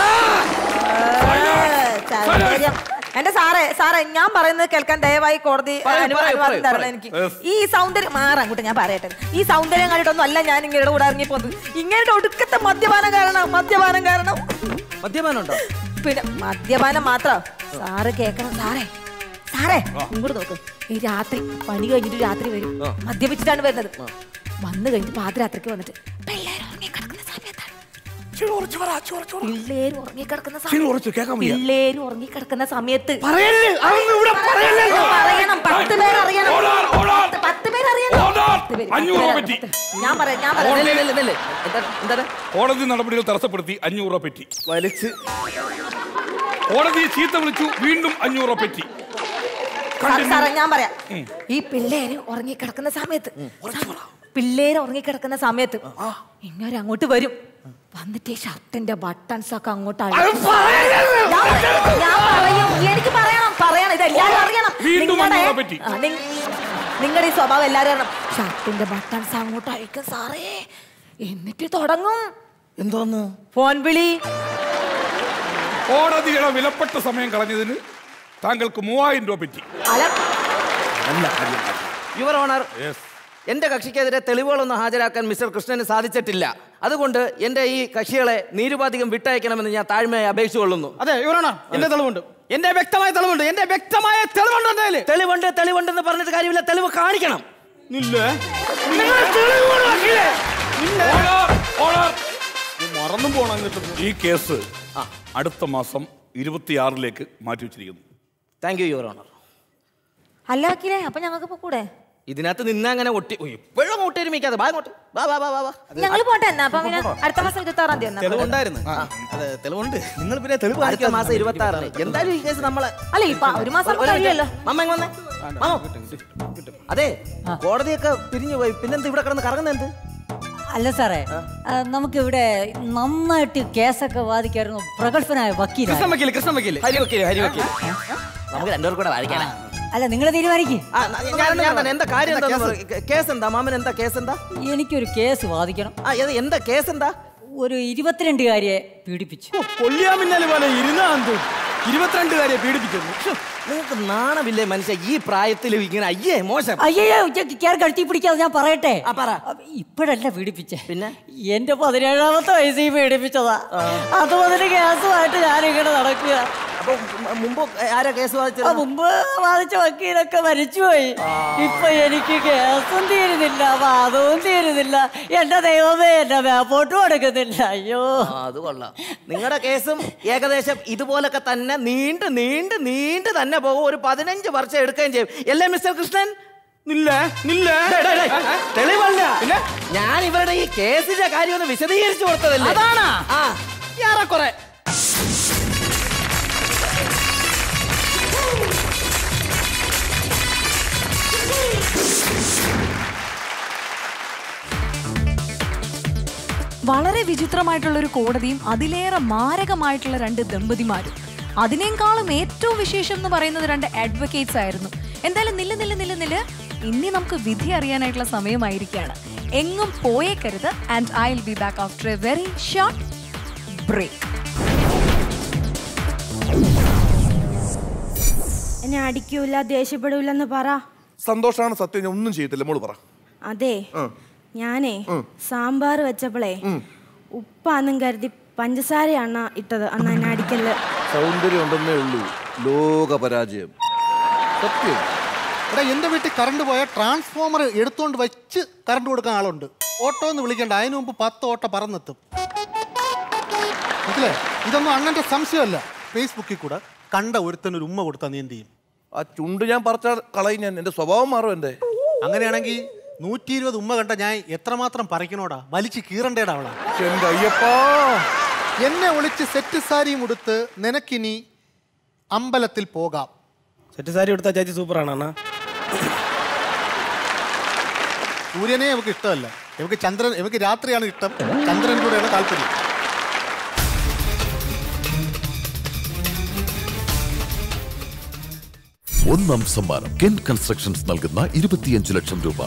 സൗന്ദര്യം. എന്റെ സാറേ സാറേ ഞാൻ പറയുന്നത് കേൾക്കാൻ ദയവായി കോടതി പറയൂ, അനുവാദം പറയൂ, അനുവാദം പറയൂ, തരണം പറയൂ. എനിക്ക് Yes. ഈ സൗന്ദര്യം മാറാം അങ്ങോട്ട് ഞാൻ പറയട്ടെ ഈ സൗന്ദര്യം കണ്ടിട്ടൊന്നും അല്ല ഞാൻ ഇങ്ങനെ കൂടെ ഇറങ്ങിപ്പോന്നത് ഇങ്ങനെ ഒടുക്കത്തെ മദ്യപാനം കാരണം മദ്യപാനം കാരണം മദ്യപാനം ഉണ്ടോ പിന്നെ മദ്യപാനം മാത്രം സാറ് കേക്കണം സാറേ സാറേ ഇങ്ങോട്ട് നോക്ക് ഈ രാത്രി പണി കഴിഞ്ഞിട്ട് രാത്രി വരും മദ്യപിച്ചിട്ടാണ് വരുന്നത് വന്നു കഴിഞ്ഞ് പാതിരാത്രിക്ക് വന്നിട്ട് പിള്ളേർ ഉറങ്ങിക്കിടക്കുന്ന സമയത്താണ് പിള്ളേര് ഉറങ്ങിക്കിടക്കുന്ന സമയത്ത് പിള്ളേര് ഉറങ്ങിക്കിടക്കുന്ന സമയത്ത് പറയല്ലേ അതൊന്നും ഇവിടെ പറയല്ലേ പറയണം പത്ത് പേര് അറിയണം പത്ത് പത്ത് പേര് അറിയണം പത്ത് പേര്, പത്ത് അഞ്ഞൂറ് പേര്, പറ്റി. പത്ത്. ഞാൻ പറയാം ഞാൻ പറയാം നെല്ല്, നെല്ല്, നെല്ല്. എന്താണ് എന്താണ് കോടതി നടപടികൾ തടസ്സപ്പെടുത്തി അഞ്ഞൂറ് രൂപ പറ്റി വലിച്ച് കോടതിയെ ചീത്ത വിളിച്ചു വീണ്ടും അഞ്ഞൂറ് രൂപ പറ്റി സാറേ, സാറേ ഞാൻ പറയാം ഈ പിള്ളേര് ഉറങ്ങിക്കിടക്കുന്ന സമയത്ത് പിള്ളേര് ഉറങ്ങിക്കിടക്കുന്ന സമയത്ത് ഇങ്ങനെ അങ്ങോട്ട് വരും വന്നിട്ട് ഈ ഷർട്ടിന്റെ ബട്ടൺസ് ഒക്കെ അങ്ങോട്ട് അഴിക്കും. ഞാൻ- ഞാൻ പറയും എനിക്ക് പറയണം പറയണം ഇത് എല്ലാവരും അറിയണം വീണ്ടും നിങ്ങളുടെ അഞ്ഞൂറ് പറ്റി. ആ, നിങ്ങ- നിങ്ങളുടെ ഈ സ്വഭാവം എല്ലാവരും അറിയണം ഷർട്ടിന്റെ ബട്ടൺസ് അങ്ങോട്ട് അഴിക്കും സാറേ എന്നിട്ട് തുടങ്ങും എന്തോന്ന് ഫോൺ വിളി കോടതിയുടെ വിലപ്പെട്ട സമയം കളഞ്ഞതിന് താങ്കൾക്ക് മൂവായിരം രൂപ പറ്റി അല യുവർ ഓണർ എന്റെ കക്ഷിക്കെതിരെ തെളിവുകളൊന്നും ഹാജരാക്കാൻ മിസ്റ്റർ കൃഷ്ണന് സാധിച്ചിട്ടില്ല അതുകൊണ്ട് എന്റെ ഈ കക്ഷികളെ നീരുപാധികം വിട്ടയക്കണമെന്ന് ഞാൻ താഴ്മയായി അപേക്ഷിച്ചുകൊള്ളുന്നു അതെ ഇവരാണോ എന്റെ തെളിവുണ്ട് എന്റെ വ്യക്തമായ തെളിവുണ്ട് എന്റെ വ്യക്തമായ തെളിവുണ്ട് എന്റെ കയ്യില്. തെളിവുണ്ട് തെളിവുണ്ടെന്ന് പറഞ്ഞിട്ട് കാര്യമില്ല തെളിവ് കാണിക്കണം ഇല്ലേ? മറന്നും പോണം കിട്ടുന്നു ഈ കേസ് അടുത്ത മാസം ഇരുപത്തിയാറിലേക്ക് മാറ്റി വെച്ചിരിക്കുന്നു താങ്ക് യു യുവർ ഓണർ അല്ല വക്കീലേ അപ്പൊ ഞങ്ങൾക്ക് ഇപ്പൊ കൂടെ ഇതിനകത്ത് നിന്ന് അങ്ങനെ ഒട്ടി ഇപ്പോഴും ഒട്ടിരുമിക്കാതെ ബാ അങ്ങോട്ട് വാ വാ വാ വാ വാ ഞങ്ങൾ പോട്ടെ എന്നാ അപ്പൊ പിന്നെ അടുത്ത മാസം ഇരുപത്തി ആറാം തീയതി എന്നാ. തെളിവുണ്ടായിരുന്നു അതെ തെളിവുണ്ട് നിങ്ങൾ പിന്നെ തെളിവ് അടുത്ത കാണിക്കാൻ മാസം ഇരുപത്തി ആറിന് എന്തായാലും ഈ കേസ് നമ്മളെ അല്ല ഇപ്പൊ ഒരു മാസം ഒരു- ഒരു കഴിയല്ലോ മിനിറ്റ്. മമ്മ ഇങ്ങ് വന്നേ. മാമോ. അതെ കോടതിയൊക്കെ പിരിഞ്ഞു പോയി പിന്നെന്ത് ഇവിടെ കിടന്ന് കറങ്ങുന്ന എന്ത് അല്ല സാറേ ആ, നമുക്കിവിടെ നന്നായിട്ട് കേസൊക്കെ വാദിക്കായിരുന്നു പ്രഗത്ഭനായ വക്കീല കൃഷ്ണൻ വക്കീല് കൃഷ്ണൻ വക്കീല് ഹരി വക്കീല് ഹരി വക്കീല് നമുക്ക് രണ്ടുപേർക്കും കൂടെ വായിക്കാനാ അല്ല നിങ്ങൾ തീരുമാനിക്കും ആ, ഞാൻ ഞാൻ തന്നെ എന്താ കാര്യം എന്താ കേസ് എന്താ മാമൻ എന്താ കേസ് എന്താ എനിക്കൊരു കേസ് വാദിക്കണം ആ ഇത് എന്താ കേസ് എന്താ ഒരു ഇരുപത്തിരണ്ടുകാരിയെ പീഡിപ്പിച്ചു കൊല്ലിയാമിന്നല് പോലെ ഇരുന്നാന്ത് ഇരുപത്തിരണ്ടുകാരെ പീഡിപ്പിക്കുന്നു ശ്ശോ, നിങ്ങൾക്ക് നാണമില്ലേ മനുഷ്യ ഈ പ്രായത്തിൽ ഇങ്ങനെ അയ്യേ മോശം അയ്യോ കേറി കഴുത്തി പിടിക്കാതെ ഞാൻ പറയട്ടെ ആ, പറ. ഇപ്പോഴല്ല പീഡിപ്പിച്ചേ പിന്നെ? എന്റെ പതിനേഴാമത്തെ വയസ്സിൽ പീഡിപ്പിച്ചതാ അത് മുതല് കേസുമായിട്ട് ഞാനിങ്ങനെ നടക്കുക അപ്പൊ മ- മുമ്പ് ആരാ കേസ് ആ വാദിച്ചത് മുമ്പ് വാദിച്ച വക്കീലൊക്കെ മരിച്ചുപോയി ഇപ്പൊ എനിക്ക് കേസും തീരുന്നില്ല വാദവും തീരുന്നില്ല എന്റെ ദൈവമേ എന്റെ മേപ്പോട്ടും എടുക്കുന്നില്ല അയ്യോ ആ, അത് കൊള്ളാം നിങ്ങളുടെ കേസും ഏകദേശം ഇതുപോലൊക്കെ തന്നെ നീണ്ട് നീണ്ട് നീണ്ട് തന്നെ പോകും ഒരു പതിനഞ്ച് വർഷം എടുക്കുകയും ചെയ്യും അല്ലേ മിസ്റ്റർ കൃഷ്ണൻ നില്ല നില്ല ഡേയ്, ഡേയ്, ഡേയ്, തെളിവല്ല പിന്നെ ഞാൻ ഇവരുടെ ഈ കേസിന്റെ കാര്യം ഒന്ന് വിശദീകരിച്ചു കൊടുത്തതല്ലേ അതാണാ? ആ ഏറെക്കുറെ വളരെ വിചിത്രമായിട്ടുള്ള ഒരു കോടതിയും അതിലേറെ മാരകമായിട്ടുള്ള രണ്ട് ദമ്പതിമാരും അതിനേക്കാളും ഏറ്റവും വിശേഷം എന്ന് പറയുന്നത് രണ്ട് അഡ്വക്കേറ്റ്സ് ആയിരുന്നു എന്തായാലും നില്ല നില്ല നില്ല നില്ല ഇനി നമുക്ക് വിധി അറിയാനായിട്ടുള്ള സമയമായിരിക്കുകയാണ് എങ്ങും പോയേക്കരുത് and I will be back after a very short break എന്നെ അടിക്കൂല ദേഷ്യപ്പെടൂലെന്ന് പറ സന്തോഷമാണ് സത്യം ഞാൻ ഒന്നും ചെയ്യത്തില്ല മോള് പറ അതെ ഞാനേ സാമ്പാർ വെച്ചപ്പോളേ ഉപ്പാന്നും കരുതി പഞ്ചസാരയാണ് ഇട്ടത് അന്ന് എന്നെ അടിക്കല് സൗന്ദര്യം ഉണ്ടെന്നേ ഉള്ളൂ ലോക പരാജയം സത്യം എടാ എൻ്റെ വീട്ടിൽ കറണ്ട് പോയാൽ ട്രാൻസ്ഫോമർ എടുത്തുകൊണ്ട് വെച്ച് കറണ്ട് കൊടുക്കാൻ ആളുണ്ട് ഓട്ടോ എന്ന് വിളിക്കണ്ട അതിന് മുമ്പ് പത്ത് ഓട്ടോ പറന്നെത്തും മനസ്സിലേ ഇതൊന്നും അണ്ണൻ്റെ സംശയമല്ല ഫേസ്ബുക്കിൽ കൂടെ കണ്ട ഒരുത്തന് ഒരു ഉമ്മ കൊടുത്താൽ നീ എന്ത് ചെയ്യും ആ ചുണ്ട് ഞാൻ പറിച്ചാൽ കളയും ഞാൻ എന്റെ സ്വഭാവം മാറും എന്റെ അങ്ങനെയാണെങ്കിൽ നൂറ്റി ഇരുപത് ഉമ്മ കണ്ട ഞാൻ എത്രമാത്രം പറിക്കണോടാ വലിച്ചു കീറണ്ടേടാ അവളാ എന്റെ അയ്യപ്പാ എന്നെ ഒളിച്ച് സെറ്റ് സാരിയും ഉടുത്ത് നിനക്കിനി അമ്പലത്തിൽ പോകാം സെറ്റ് സാരി എടുത്താ ചേച്ചി സൂപ്പറാണ് അണ്ണാ സൂര്യനെ ഇവക്ക് ഇഷ്ടമല്ല ഇവക്ക് ചന്ദ്രൻ ഇവക്ക് രാത്രിയാണ് ഇഷ്ടം ചന്ദ്രൻ കൂടെയാണ് താല്പര്യം ഒന്നാം സമ്മാനം കെൻ കൺസ്ട്രക്ഷൻസ് നൽകുന്ന ഇരുപത്തിയഞ്ച് ലക്ഷം രൂപ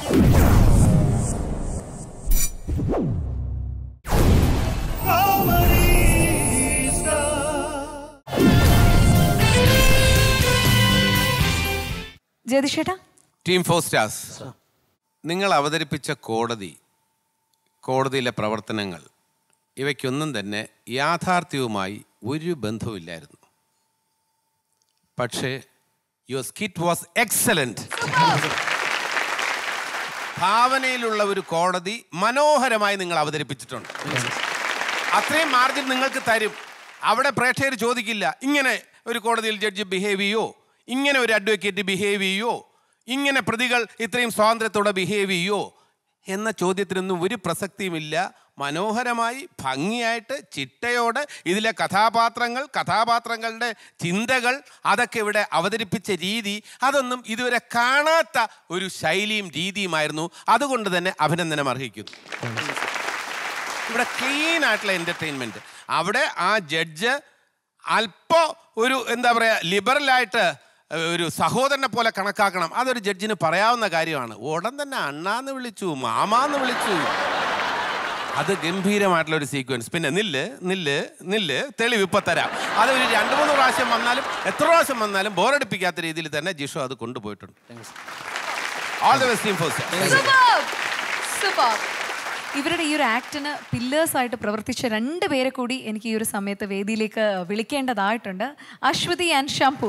ജ്യോതിഷേട്ടാ ടീം ഫോർ സ്റ്റാർസ് നിങ്ങൾ അവതരിപ്പിച്ച കോടതി കോടതിയിലെ പ്രവർത്തനങ്ങൾ ഇവയ്ക്കൊന്നും തന്നെ യാഥാർത്ഥ്യവുമായി ഒരു ബന്ധവുമില്ലായിരുന്നു പക്ഷേ യുവർ സ്കിറ്റ് വാസ് എക്സലന്റ് ഭാവനയിലുള്ള ഒരു കോടതി മനോഹരമായി നിങ്ങൾ അവതരിപ്പിച്ചിട്ടുണ്ട് അത്രയും മാർജിൻ നിങ്ങൾക്ക് തരും അവിടെ പ്രേക്ഷകർ ചോദിക്കില്ല ഇങ്ങനെ ഒരു കോടതിയിൽ ജഡ്ജി ബിഹേവ് ചെയ്യോ ഇങ്ങനെ ഒരു അഡ്വക്കേറ്റ് ബിഹേവ് ചെയ്യോ ഇങ്ങനെ പ്രതികൾ ഇത്രയും സ്വാതന്ത്ര്യത്തോടെ ബിഹേവ് ചെയ്യോ എന്ന ചോദ്യത്തിനൊന്നും ഒരു പ്രസക്തിയുമില്ല മനോഹരമായി ഭംഗിയായിട്ട് ചിട്ടയോടെ ഇതിലെ കഥാപാത്രങ്ങൾ കഥാപാത്രങ്ങളുടെ ചിന്തകൾ അതൊക്കെ ഇവിടെ അവതരിപ്പിച്ച രീതി അതൊന്നും ഇതുവരെ കാണാത്ത ഒരു ശൈലിയും രീതിയുമായിരുന്നു അതുകൊണ്ട് തന്നെ അഭിനന്ദനം അർഹിക്കുന്നു ഇവിടെ ക്ലീൻ ആയിട്ടുള്ള എൻ്റർടൈൻമെൻറ്റ് അവിടെ ആ ജഡ്ജ് അല്പം ഒരു എന്താ പറയുക ലിബറലായിട്ട് ഒരു സഹോദരനെ പോലെ കണക്കാക്കണം അതൊരു ജഡ്ജിന് പറയാവുന്ന കാര്യമാണ് ഉടൻ തന്നെ അണ്ണാന്ന് വിളിച്ചു മാമാന്ന് വിളിച്ചു അത് ഗംഭീരമായിട്ടുള്ള ഒരു സീക്വൻസ് പിന്നെ നില്ല് നില്ല് നില്ല് തെളിവ് ഇപ്പൊ തരാം അത് ഒരു രണ്ട് മൂന്ന് പ്രാവശ്യം വന്നാലും എത്ര പ്രാവശ്യം വന്നാലും ബോറടിപ്പിക്കാത്ത രീതിയിൽ തന്നെ ജിഷു അത് കൊണ്ടുപോയിട്ടുണ്ട് all the best team four super ഇവരുടെ ഈ ഒരു ആക്ടിന് പില്ലേഴ്സ് ആയിട്ട് പ്രവർത്തിച്ച രണ്ട് പേരെ കൂടി എനിക്ക് ഈ ഒരു സമയത്ത് വേദിയിലേക്ക് വിളിക്കേണ്ടതായിട്ടുണ്ട് അശ്വതി ആൻഡ് ഷംപു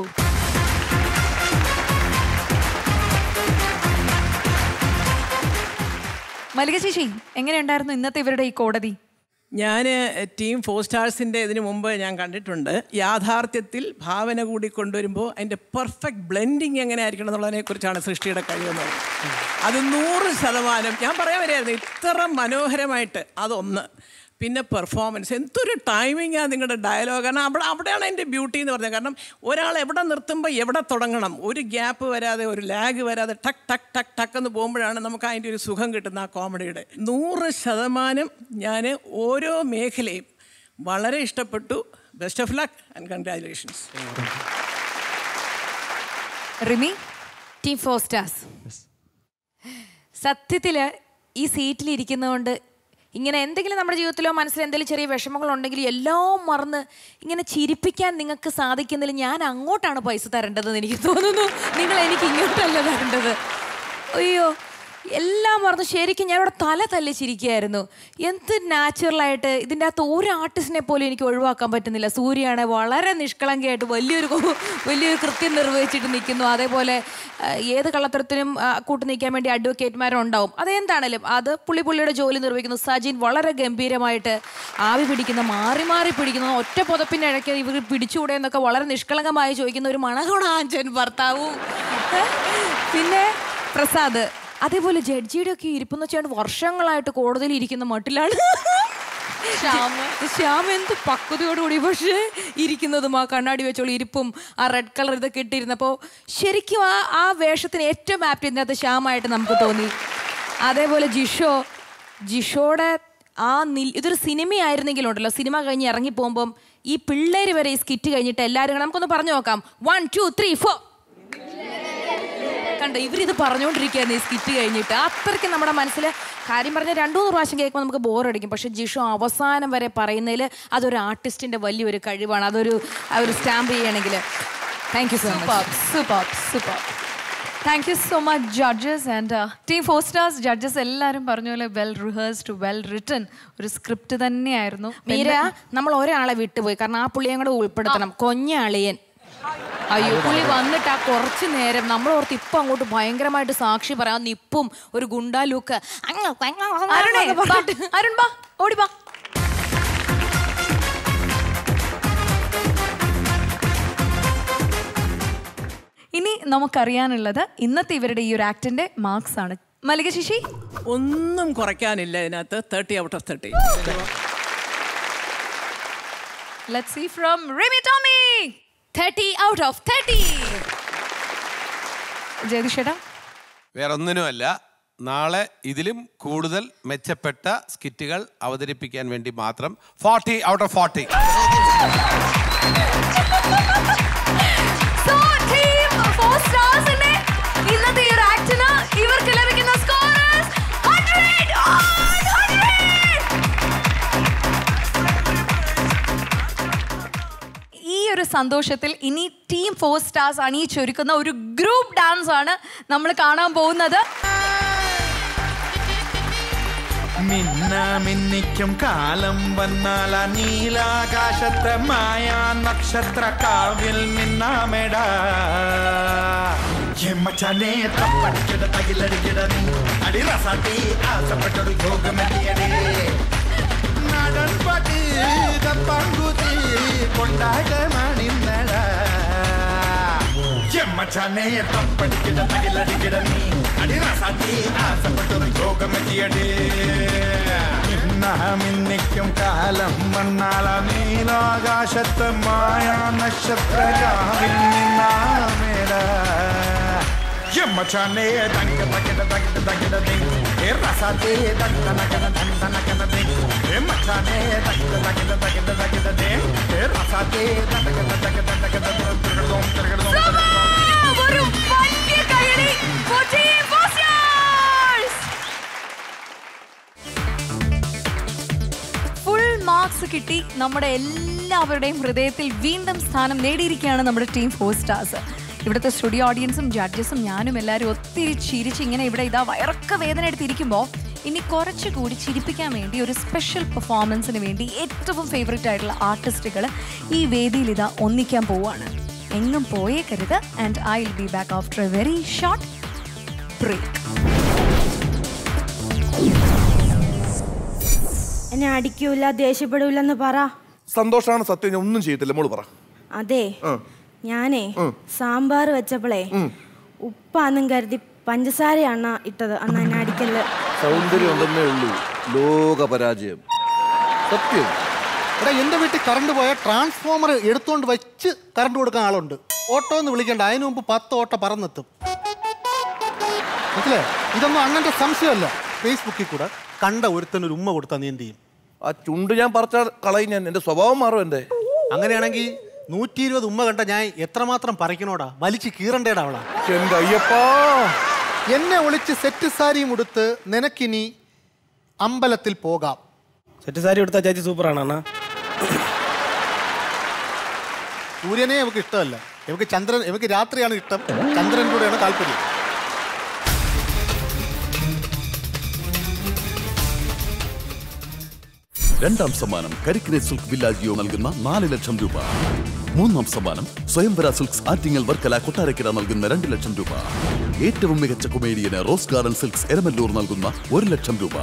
മല്ലിക ചേച്ചി എങ്ങനെയുണ്ടായിരുന്നു ഇന്നത്തെ ഇവരുടെ ഈ കോടതി ഞാൻ ടീം ഫോർ സ്റ്റാർസിൻ്റെ ഇതിനു മുമ്പ് ഞാൻ കണ്ടിട്ടുണ്ട് യാഥാർത്ഥ്യത്തിൽ ഭാവന കൂടി കൊണ്ടുവരുമ്പോൾ അതിൻ്റെ പെർഫെക്റ്റ് ബ്ലെൻഡിങ് എങ്ങനെ ആയിരിക്കണം എന്നുള്ളതിനെക്കുറിച്ചാണ് സൃഷ്ടിയുടെ കഴിവെന്ന് അത് നൂറ് ശതമാനം ഞാൻ പറയാൻ വരികയായിരുന്നു ഇത്ര മനോഹരമായിട്ട് അതൊന്ന് പിന്നെ പെർഫോമൻസ് എന്തൊരു ടൈമിങ്ങാണ് നിങ്ങളുടെ ഡയലോഗ് കാരണം അവിടെ അവിടെയാണ് എൻ്റെ ബ്യൂട്ടി എന്ന് പറഞ്ഞത് കാരണം ഒരാൾ എവിടെ നിർത്തുമ്പോൾ എവിടെ തുടങ്ങണം ഒരു ഗ്യാപ്പ് വരാതെ ഒരു ലാഗ് വരാതെ ടക്ക് ടക്ക് ടക്ക് ടക്ക് എന്ന് പോകുമ്പോഴാണ് നമുക്ക് അതിൻ്റെ ഒരു സുഖം കിട്ടുന്ന ആ കോമഡിയുടെ നൂറ് ശതമാനം ഞാൻ ഓരോ മേഖലയും വളരെ ഇഷ്ടപ്പെട്ടു best of luck and congratulations Rimi team four stars സത്യത്തിൽ ഈ സീറ്റിൽ ഇരിക്കുന്നതുകൊണ്ട് ഇങ്ങനെ എന്തെങ്കിലും നമ്മുടെ ജീവിതത്തിലോ മനസ്സിൽ എന്തെങ്കിലും ചെറിയ വിഷമങ്ങളുണ്ടെങ്കിൽ എല്ലാം മറന്ന് ഇങ്ങനെ ചിരിപ്പിക്കാൻ നിങ്ങൾക്ക് സാധിക്കുന്നതിൽ ഞാൻ അങ്ങോട്ടാണ് പൈസ തരേണ്ടതെന്ന് എനിക്ക് തോന്നുന്നു നിങ്ങൾ എനിക്ക് ഇങ്ങോട്ടല്ല തരേണ്ടത് അയ്യോ എല്ലാം മറന്ന് ശരിക്കും ഞാൻ ഇവിടെ തല തല്ലി ചിരിക്കുകയായിരുന്നു എന്ത് നാച്ചുറലായിട്ട് ഇതിൻ്റെ അകത്ത് ഒരു ആർട്ടിസ്റ്റിനെ പോലും എനിക്ക് ഒഴിവാക്കാൻ പറ്റുന്നില്ല സൂര്യയാണ് വളരെ നിഷ്കളങ്കയായിട്ട് വലിയൊരു കൊ- വലിയൊരു കൃത്യം നിർവഹിച്ചിട്ട് നിൽക്കുന്നു അതേപോലെ ആ, ഏത് കള്ളത്തരത്തിനും ആ, കൂട്ടു നിൽക്കാൻ വേണ്ടി അഡ്വക്കേറ്റ്മാരുണ്ടാവും അതെന്താണേലും അത് പുള്ളി പുള്ളിയുടെ ജോലി നിർവഹിക്കുന്നു സജിൻ വളരെ ഗംഭീരമായിട്ട് ആവി പിടിക്കുന്ന മാറി മാറി പിടിക്കുന്നു ഒറ്റ പുതപ്പിൻ്റെ ഇടയ്ക്ക് ഇവർ പിടിച്ചുകൂടെ എന്നൊക്കെ വളരെ നിഷ്കളങ്കമായി ചോദിക്കുന്ന ഒരു മണകുണാഞ്ചൻ ഭർത്താവും പിന്നെ പ്രസാദ് അതേപോലെ ജഡ്ജിയുടെ ഒക്കെ ഇരിപ്പെന്ന് വെച്ചാൽ വർഷങ്ങളായിട്ട് കോടതിയിൽ ഇരിക്കുന്ന മട്ടിലാണ് ശ്യാം എന്ത് പക്വതയോടുകൂടി പക്ഷേ ഇരിക്കുന്നതും ആ കണ്ണാടി വെച്ചുള്ള ഇരിപ്പും ആ റെഡ് കളർ ഇതൊക്കെ ഇട്ടിരുന്നപ്പോൾ ശരിക്കും ആ ആ വേഷത്തിന് ഏറ്റവും ആപ്റ്റ് ഇതിനകത്ത് ശ്യാമായിട്ട് നമുക്ക് തോന്നി അതേപോലെ ജിഷോ ജിഷോയുടെ ആ നിൽ ഇതൊരു സിനിമയായിരുന്നെങ്കിലും ഉണ്ടല്ലോ സിനിമ കഴിഞ്ഞ് ഇറങ്ങി പോകുമ്പം ഈ പിള്ളേർ വരെ ഈ സ്കിറ്റ് കഴിഞ്ഞിട്ട് എല്ലാവരും കൂടെ നമുക്കൊന്ന് പറഞ്ഞു നോക്കാം വൺ ടു ത്രീ ഫോർ കണ്ടോ ഇവരിത് പറഞ്ഞുകൊണ്ടിരിക്കുകയായിരുന്നു ഈ സ്കിറ്റ് കഴിഞ്ഞിട്ട് അത്രയ്ക്ക് നമ്മുടെ മനസ്സിൽ കാര്യം പറഞ്ഞ രണ്ടു മൂന്ന് പ്രാവശ്യം കേൾക്കുമ്പോൾ നമുക്ക് ബോറടിക്കും പക്ഷെ ജിഷു അവസാനം വരെ പറയുന്നതിൽ അതൊരു ആർട്ടിസ്റ്റിന്റെ വലിയൊരു കഴിവാണ് അതൊരു ആ ഒരു സ്റ്റാമ്പ് ചെയ്യണമെങ്കിൽ thank you so Superb, much superb, superb. Thank you so much judges and team four stars judges എല്ലാവരും പറഞ്ഞ പോലെ വെൽ റിഹേഴ്സ്ഡ് വെൽ റിട്ടൺ ഒരു സ്ക്രിപ്റ്റ് തന്നെയായിരുന്നു മീര നമ്മൾ ഒരാളെ വിട്ടുപോയി കാരണം ആ പുള്ളിയെ കൂടെ ഉൾപ്പെടുത്തണം കൊഞ്ഞാളിയൻ അയ്യോ പുള്ളി വന്നിട്ട് ആ കുറച്ച് നേരം നമ്മൾ ഓർത്ത് ഇപ്പൊ അങ്ങോട്ട് ഭയങ്കരമായിട്ട് സാക്ഷി പറയാം നിപ്പും ഒരു ഗുണ്ടാ ലുക്ക് അരുണേ, ബാ. അരുൺ ബാ ഓടി ബാ ഇനി നമുക്കറിയാനുള്ളത് ഇന്നത്തെ ഇവരുടെ ഈ ഒരു ആക്ടിന്റെ മാർക്സ് ആണ് മല്ലിക ശശി ഒന്നും കുറയ്ക്കാനില്ല ഇതിനകത്ത് thirty out of thirty let see from Rimi Tomy thirty out of thirty ജയതിഷേട്ടാ വേറൊന്നിനുമല്ല നാളെ ഇതിലും കൂടുതൽ മെച്ചപ്പെട്ട സ്കിറ്റുകൾ അവതരിപ്പിക്കാൻ വേണ്ടി മാത്രം forty out of forty So, team four stars ന്റെ ഇന്നത്തെ ഈ ഒരു ആക്ടിന് ഇവർക്ക് ലഭിക്കുന്ന സ്കോറേഴ്സ് 100 on 100. ഈ ഒരു സന്തോഷത്തിൽ ഇനി ടീം ഫോർ സ്റ്റാർസ് അണിയിച്ചൊരുക്കുന്ന ഒരു ഗ്രൂപ്പ് ഡാൻസ് ആണ് നമ്മൾ കാണാൻ പോകുന്നത് മിന്ന മിന്നിക്കും കാലം വന്നാൽ ആ നീലാകാശത്തെ മായാ നക്ഷത്ര കാവിൽ മിന്നാമെട എമ്മച്ചാനെ തപ്പടിക്കിട തകിലടിക്കിട നീ അടി റസാട്ടി ആസപ്പെട്ടൊരു യോഗമെത്തിയടേ നടൻ പടി പങ്കുതി കൊണ്ടാടമാണിന്നട എമ്മച്ചാനെ തപ്പടിക്കിട തകിലടിക്കിട നീ അടി റസാട്ടി ആസപ്പെട്ടൊരു യോഗമെത്തിയടേ മിന്നിക്കും കാലം മണ്ണാള നീലാകാശത്ത് മായ നക്ഷത്ര കാവിൽ നിന്നാമേട എമ്മച്ചാനെ തങ്ക തകിട തകിട തകിട ദേ ഏ റസാത്തെ ദണ്ട നകട ദണ്ട നകട ദേ എമ്മച്ചാനെ തകിട തകിട തകിട തകിട ദേ ഏ റസാത്തെ ദണ്ട കട തകിട തകിട തിരുകടോം തിരുകടോം ഒരു വലിയ കൈയടി for team four stars. Full marks കിട്ടി നമ്മുടെ എല്ലാവരുടെയും ഹൃദയത്തിൽ വീണ്ടും സ്ഥാനം നേടിയിരിക്കുകയാണ് നമ്മുടെ ടീം ഫോർ സ്റ്റാർസ് ഇവിടുത്തെ സ്റ്റുഡിയോ ഓഡിയൻസും ജഡ്ജസും ഞാനും എല്ലാവരും ഒത്തിരി ചിരിച്ച് ഇങ്ങനെ ഇവിടെ ഇതാ വയറൊക്കെ വേദന എടുത്തിരിക്കുമ്പോൾ ഇനി കുറച്ചുകൂടി ചിരിപ്പിക്കാൻ വേണ്ടി ഒരു സ്പെഷ്യൽ പെർഫോമൻസിന് വേണ്ടി ഏറ്റവും ഫേവറേറ്റ് ആയിട്ടുള്ള ആർട്ടിസ്റ്റുകൾ ഈ വേദിയിൽ ഇതാ ഒന്നിക്കാൻ പോവുകയാണ് എങ്ങും പോയേക്കരുത് and I will be back after a very short break എന്നെ അടിക്കൂല ദേഷ്യപ്പെടൂലെന്ന് പറ സന്തോഷാണ് സത്യം ഞാൻ ഒന്നും ചെയ്യത്തില്ല മോള് പറ അതെ ആ. ഞാനേ ഉം. സാമ്പാർ വെച്ചപ്പോളേ ഉം. ഉപ്പാന്നും കരുതി പഞ്ചസാരയാണ് ഇട്ടത് അന്ന് എന്നെ അടിക്കല് സൗന്ദര്യം ഉണ്ടെന്നേ ഉള്ളൂ ലോക പരാജയം സത്യം എടാ എന്റെ വീട്ടിൽ കറണ്ട് പോയ ട്രാൻസ്ഫോമർ എടുത്തോണ്ട് വെച്ച് കറണ്ട് കൊടുക്കാൻ ആളുണ്ട് ഓട്ടോ എന്ന് വിളിക്കണ്ട അതിനു മുമ്പ് പത്ത് ഓട്ടോ പറന്നെത്തും മനസ്സിലേ ഇതൊന്നും അണ്ണന്റെ സംശയമല്ല ഫേസ്ബുക്കിൽ കൂടെ കണ്ട ഒരുത്തന് ഒരു ഉമ്മ കൊടുത്താൽ നീ എന്ത് ചെയ്യും ആ ചുണ്ട് ഞാൻ പറിച്ചാൽ കളയും ഞാൻ എന്റെ സ്വഭാവം മാറും എന്റെ അങ്ങനെയാണെങ്കിൽ നൂറ്റി ഇരുപത് ഉമ്മ കണ്ട ഞാൻ എത്രമാത്രം പറിക്കണോടാ വലിച്ച് കീറണ്ടേടാ അവളാ എന്റെ അയ്യപ്പാ എന്നെ ഒളിച്ച് സെറ്റ് സാരിയും ഉടുത്ത് നിനക്കിനി അമ്പലത്തിൽ പോകാം സെറ്റ് സാരി എടുത്താൽ ചേച്ചി സൂപ്പറാണ് അണ്ണാ സൂര്യനെ ഇവക്ക് ഇഷ്ടമല്ല ഇവക്ക് ചന്ദ്രൻ ഇവക്ക് രാത്രിയാണ് ഇഷ്ടം ചന്ദ്രൻ കൂടെയാണ് താല്പര്യം രണ്ടാം സമ്മാനം കരിക്കിനെ സിൽക്ക് വില്ലാജിയോ നൽകുന്ന നാല് ലക്ഷം രൂപ മൂന്നാം സമ്മാനം സ്വയംവര സിൽക്സ് ആറ്റിങ്ങൽ വർക്കല കൊട്ടാരക്കര നൽകുന്ന രണ്ട് ലക്ഷം രൂപ ഏറ്റവും മികച്ച കൊമേഡിയന് റോസ് ഗാർഡൻ സിൽക്സ് എരമല്ലൂർ നൽകുന്ന ഒരു ലക്ഷം രൂപ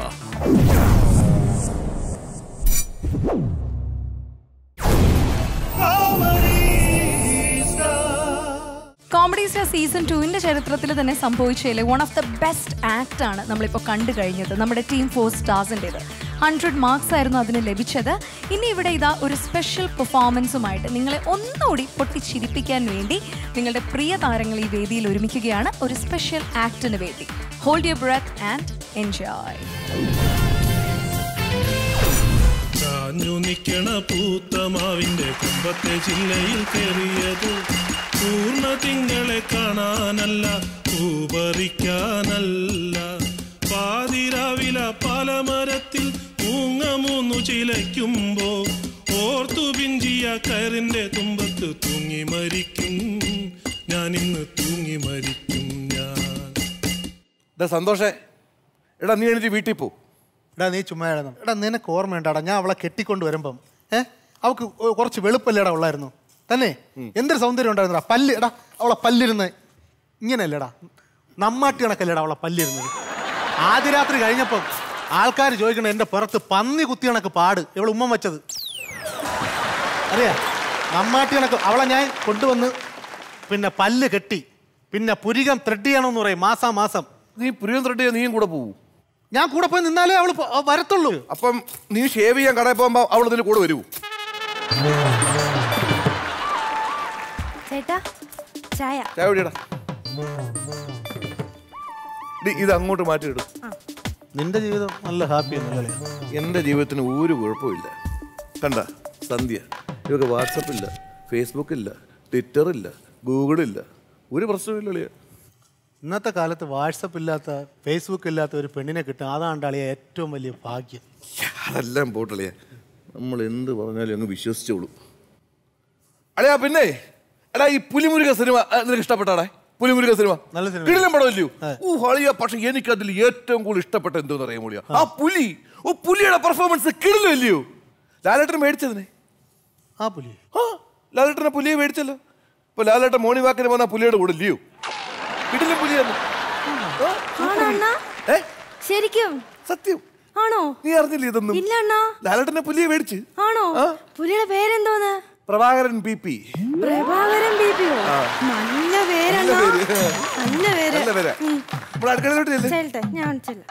കോമഡി സ്റ്റാർ സീസൺ ടുവിന്റെ ചരിത്രത്തിൽ തന്നെ സംഭവിച്ചതിൽ one of the best act ആണ് നമ്മളിപ്പോൾ കണ്ടു കഴിഞ്ഞത് നമ്മുടെ ടീം ഫോർ സ്റ്റാർസിൻ്റെത് ഹൺഡ്രഡ് മാർക്സ് ആയിരുന്നു അതിന് ലഭിച്ചത് ഇനി ഇവിടെ ഇതാ ഒരു സ്പെഷ്യൽ പെർഫോമൻസുമായിട്ട് നിങ്ങളെ ഒന്നുകൂടി പൊട്ടിച്ചിരിപ്പിക്കാൻ വേണ്ടി നിങ്ങളുടെ പ്രിയ താരങ്ങൾ ഈ വേദിയിൽ ഒരുമിക്കുകയാണ് ഒരു സ്പെഷ്യൽ ആക്ടിന് വേണ്ടി hold your breath and enjoy ചാഞ്ഞു നിക്കണ പൂത്തമാവിന്റെ കുമ്പത്തെ ജില്ലയിൽ കയറിയത് പൂർണ്ണ തിങ്കളെ കാണാനല്ല പൂപറിക്കാനല്ല പാതിരാവില പലമരത്തിൽ മൂങ്ങ മൂന്നു ചിലയ്ക്കുമ്പോ ഓർത്തു പിഞ്ചിയ കയറിന്റെ തുമ്പത്ത് തൂങ്ങി മരിക്കും ഞാൻ ഇന്ന് തൂങ്ങി മരിക്കും ഞാൻ എടാ സന്തോഷേ എടാ നീ എണീറ്റ് വീട്ടിൽ പോ എടാ നീ ചുമ്മാ എഴുതണം എടാ നിനക്ക് ഓർമ്മയുണ്ടാടാ ഞാൻ അവളെ കെട്ടിക്കൊണ്ട് വരുമ്പം ഏ അവൾക്ക് ഒ- കുറച്ച് വെളുപ്പല്ലേടാ ഉള്ളായിരുന്നു തന്നെ എന്തൊരു സൗന്ദര്യം ഉണ്ടായിരുന്നടാ പല്ല് എടാ അവളെ പല്ലിരുന്ന് ഇങ്ങനെയല്ലേടാ നമ്മാട്ടി കണക്കല്ലേടാ അവളെ പല്ലിരുന്നത് ആദ്യ രാത്രി കഴിഞ്ഞപ്പം ആൾക്കാർ ചോദിക്കണ എൻ്റെ പുറത്ത് പന്നി കുത്തി കണക്ക് പാട് ഇവൾ ഉമ്മ വെച്ചത് അറിയാ നമ്മാട്ടി കണക്ക് അവളെ ഞാൻ കൊണ്ടുവന്ന് പിന്നെ പല്ല് കെട്ടി പിന്നെ പുരികം ത്രെഡ് ചെയ്യണമെന്ന് പറയും മാസാ മാസം നീ പുരിയം ത്രെഡ് ചെയ്യാൻ നീയും കൂടെ പോവൂ ഞാൻ കൂടെ പോയി നിന്നാലേ അവള് പോ- വരത്തുള്ളൂ അപ്പം നീ ഷേവ് ചെയ്യാൻ കടയിൽ പോകുമ്പോ അവൾ ഇതിന് കൂടെ വരൂ ചേട്ടാ ചായ ചായ കുടിയടാ ഡി, ഇത് അങ്ങോട്ട് മാറ്റിയിടും നിന്റെ ജീവിതം നല്ല ഹാപ്പി എന്നല്ലേ എൻ്റെ ജീവിതത്തിന് ഒരു കുഴപ്പമില്ല കണ്ട സന്ധ്യ ഇവർക്ക് വാട്സപ്പില്ല ഫേസ്ബുക്കില്ല ട്വിറ്ററില്ല ഗൂഗിളില്ല ഒരു പ്രശ്നമില്ല അളിയ ഇന്നത്തെ കാലത്ത് വാട്സപ്പ് ഇല്ലാത്ത ഫേസ്ബുക്ക് ഇല്ലാത്ത ഒരു പെണ്ണിനെ കിട്ടും അതാണ് അളിയ ഏറ്റവും വലിയ ഭാഗ്യം അതെല്ലാം പോട്ടളിയ നമ്മൾ എന്ത് പറഞ്ഞാലും അങ്ങ് വിശ്വസിച്ചോളൂ അളിയാ പിന്നെ എടാ ഈ പുലിമുരുക സിനിമ ആ, നിനക്ക് ഇഷ്ടപ്പെട്ടാടേ പുലിമുരുക സിനിമ നല്ല സിനിമ. കിടിലം പടമല്ലയോ ഓ അളിയ പക്ഷെ എനിക്ക് അതിൽ ഏറ്റവും കൂടുതൽ ഇഷ്ടപ്പെട്ട എന്തോന്ന് അറിയാൻ മൂളിയ ആ പുലി ഓ പുലിയുടെ പെർഫോമൻസ് കിടിലല്ലയോ ലാലേട്ടൻ മേടിച്ചതിനെ ആ പുലി ആ ലാലേട്ടനെ പുലിയെ മേടിച്ചല്ലോ ഇപ്പൊ ലാലേട്ടൻ മോണി വാക്കിന് വന്ന പുലിയുടെ കൂടെ ഇല്ലയോ കിടിലം പുലിയാണ് ആണോ അണ്ണാ ഏ ശരിക്കും സത്യം ആണോ നീ അറിഞ്ഞില്ല ഇതൊന്നും ഇല്ല അണ്ണാ ലാലേട്ടനെ പുലിയെ മേടിച്ച് ആണോ പുലിയുടെ പേരെന്തോന്ന് പ്രഭാകരൻ പി പി പ്രഭാകരൻ ബേബിയോ ആ. നല്ല പേരണ്ണാ നല്ല പേര് നല്ല പേരാ. ഉം. നമ്മൾ അടുക്കളയിലോട്ട് ചെല്ല്. ചെല്ലട്ടെ ഞാൻ ചെല്ലാം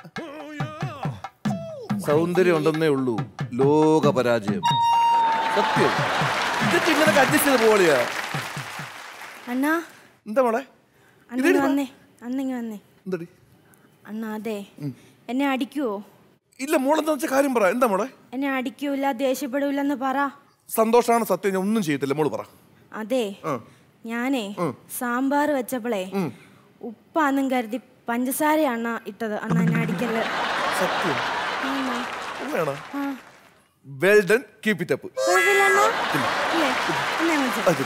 സൗന്ദര്യം ഉണ്ടെന്നേ ഉള്ളൂ ലോക പരാജയം സത്യം ഇതൊക്കെ ഇങ്ങനെ അഡ്ജസ്റ്റ് ചെയ്ത് പോളിയാ അണ്ണാ എന്താ മോളെ അന്നിങ്ങ് വന്നേ അന്നിങ്ങ് വന്നേ എന്തടി അണ്ണാ അതെ എന്നെ അടിക്കുവോ ഇല്ല മോളെന്താ വെച്ചാൽ കാര്യം പറ എന്താ മോളെ എന്നെ അടിക്കൂല ദേഷ്യപ്പെടൂലെന്ന് പറ സന്തോഷമാണ് സത്യം ഞാൻ ഒന്നും ചെയ്യത്തില്ല മോള് പറ അതെ ആ. ഞാനേ ഉം. സാമ്പാർ വെച്ചപ്പോളേ ഉം. ഉപ്പാന്നും കരുതി പഞ്ചസാരയാണ് ഇട്ടത് അണ്ണാ എന്നെ അടിക്കല് സത്യം ആണോ? ഉമ്മയാണോ ആ. Well done keep it up കുഴപ്പമില്ല അണ്ണാ? ഇല്ലേ? എന്നാ വിളിച്ചത്?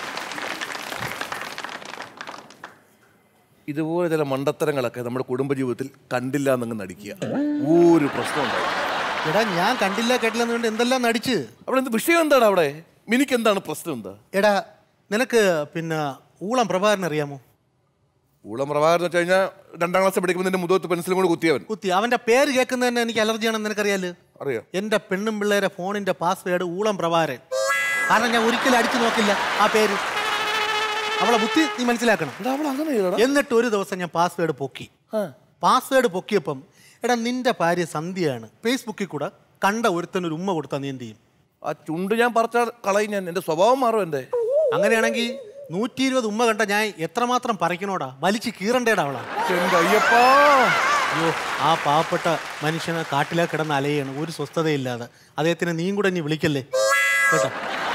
ഇതുപോലെ ചില മണ്ടത്തരങ്ങളൊക്കെ നമ്മുടെ കുടുംബജീവിതത്തിൽ കണ്ടില്ല എന്നങ്ങ് നടിക്കുക ഒരു പ്രശ്നം ഉണ്ടാവും എടാ ഞാൻ കണ്ടില്ല കേട്ടില്ല എന്നുകൊണ്ട് എന്തെല്ലാം നടിച്ച് അവിടെ എന്ത് വിഷയം എന്താണ് അവിടെ മിനിക്ക് എന്താണ് പ്രശ്നം എന്താ എടാ നിനക്ക് പിന്നെ ഊളം പ്രഭാകരൻ അറിയാമോ ഊളം പ്രഭാകരൻ വെച്ച് കഴിഞ്ഞാൽ രണ്ടാം ക്ലാസ് പഠിക്കുമ്പോൾ നിന്റെ മുഖത്ത് പെൻസിലും കൂടെ കുത്തിയവൻ കുത്തി അവന്റെ പേര് കേൾക്കുന്നത് തന്നെ എനിക്ക് അലർജിയാണെന്ന് നിനക്കറിയാലോ അറിയാം എന്റെ പെണ്ണും പിള്ളേരെ ഫോണിന്റെ പാസ്വേഡ് ഊളം പ്രഭാകരൻ കാരണം ഞാൻ ഒരിക്കലും അടിച്ചു നോക്കില്ല ആ പേര് അവളെ ബുദ്ധി നീ മനസ്സിലാക്കണം എന്നിട്ട് ഒരു ദിവസം ഞാൻ പാസ്വേഡ് പൊക്കി പാസ്വേഡ് പൊക്കിയപ്പം എടാ നിന്റെ ഭാര്യ സന്ധ്യയാണ് ഫേസ്ബുക്കിൽ കൂടെ കണ്ട ഒരുത്തൻ ഒരു ഉമ്മ കൊടുത്താൽ നീ എന്ത് ചെയ്യും ആ ചുണ്ട് ഞാൻ പറിച്ചാൽ കളയും ഞാൻ എന്റെ സ്വഭാവം മാറും എന്റെ അങ്ങനെയാണെങ്കിൽ നൂറ്റി ഇരുപത് ഉമ്മ കണ്ട ഞാൻ എത്രമാത്രം പറിക്കണോടാ വലിച്ച് കീറണ്ടേടാ അവളാ എന്റെ അയ്യപ്പാ അയ്യോ ആ പാവപ്പെട്ട മനുഷ്യനെ കാട്ടിലാ കിടന്ന് അലയാണ് ഒരു സ്വസ്ഥതയില്ലാതെ അദ്ദേഹത്തിന് നീയും കൂടെ ഇനി വിളിക്കല്ലേ കേട്ടോ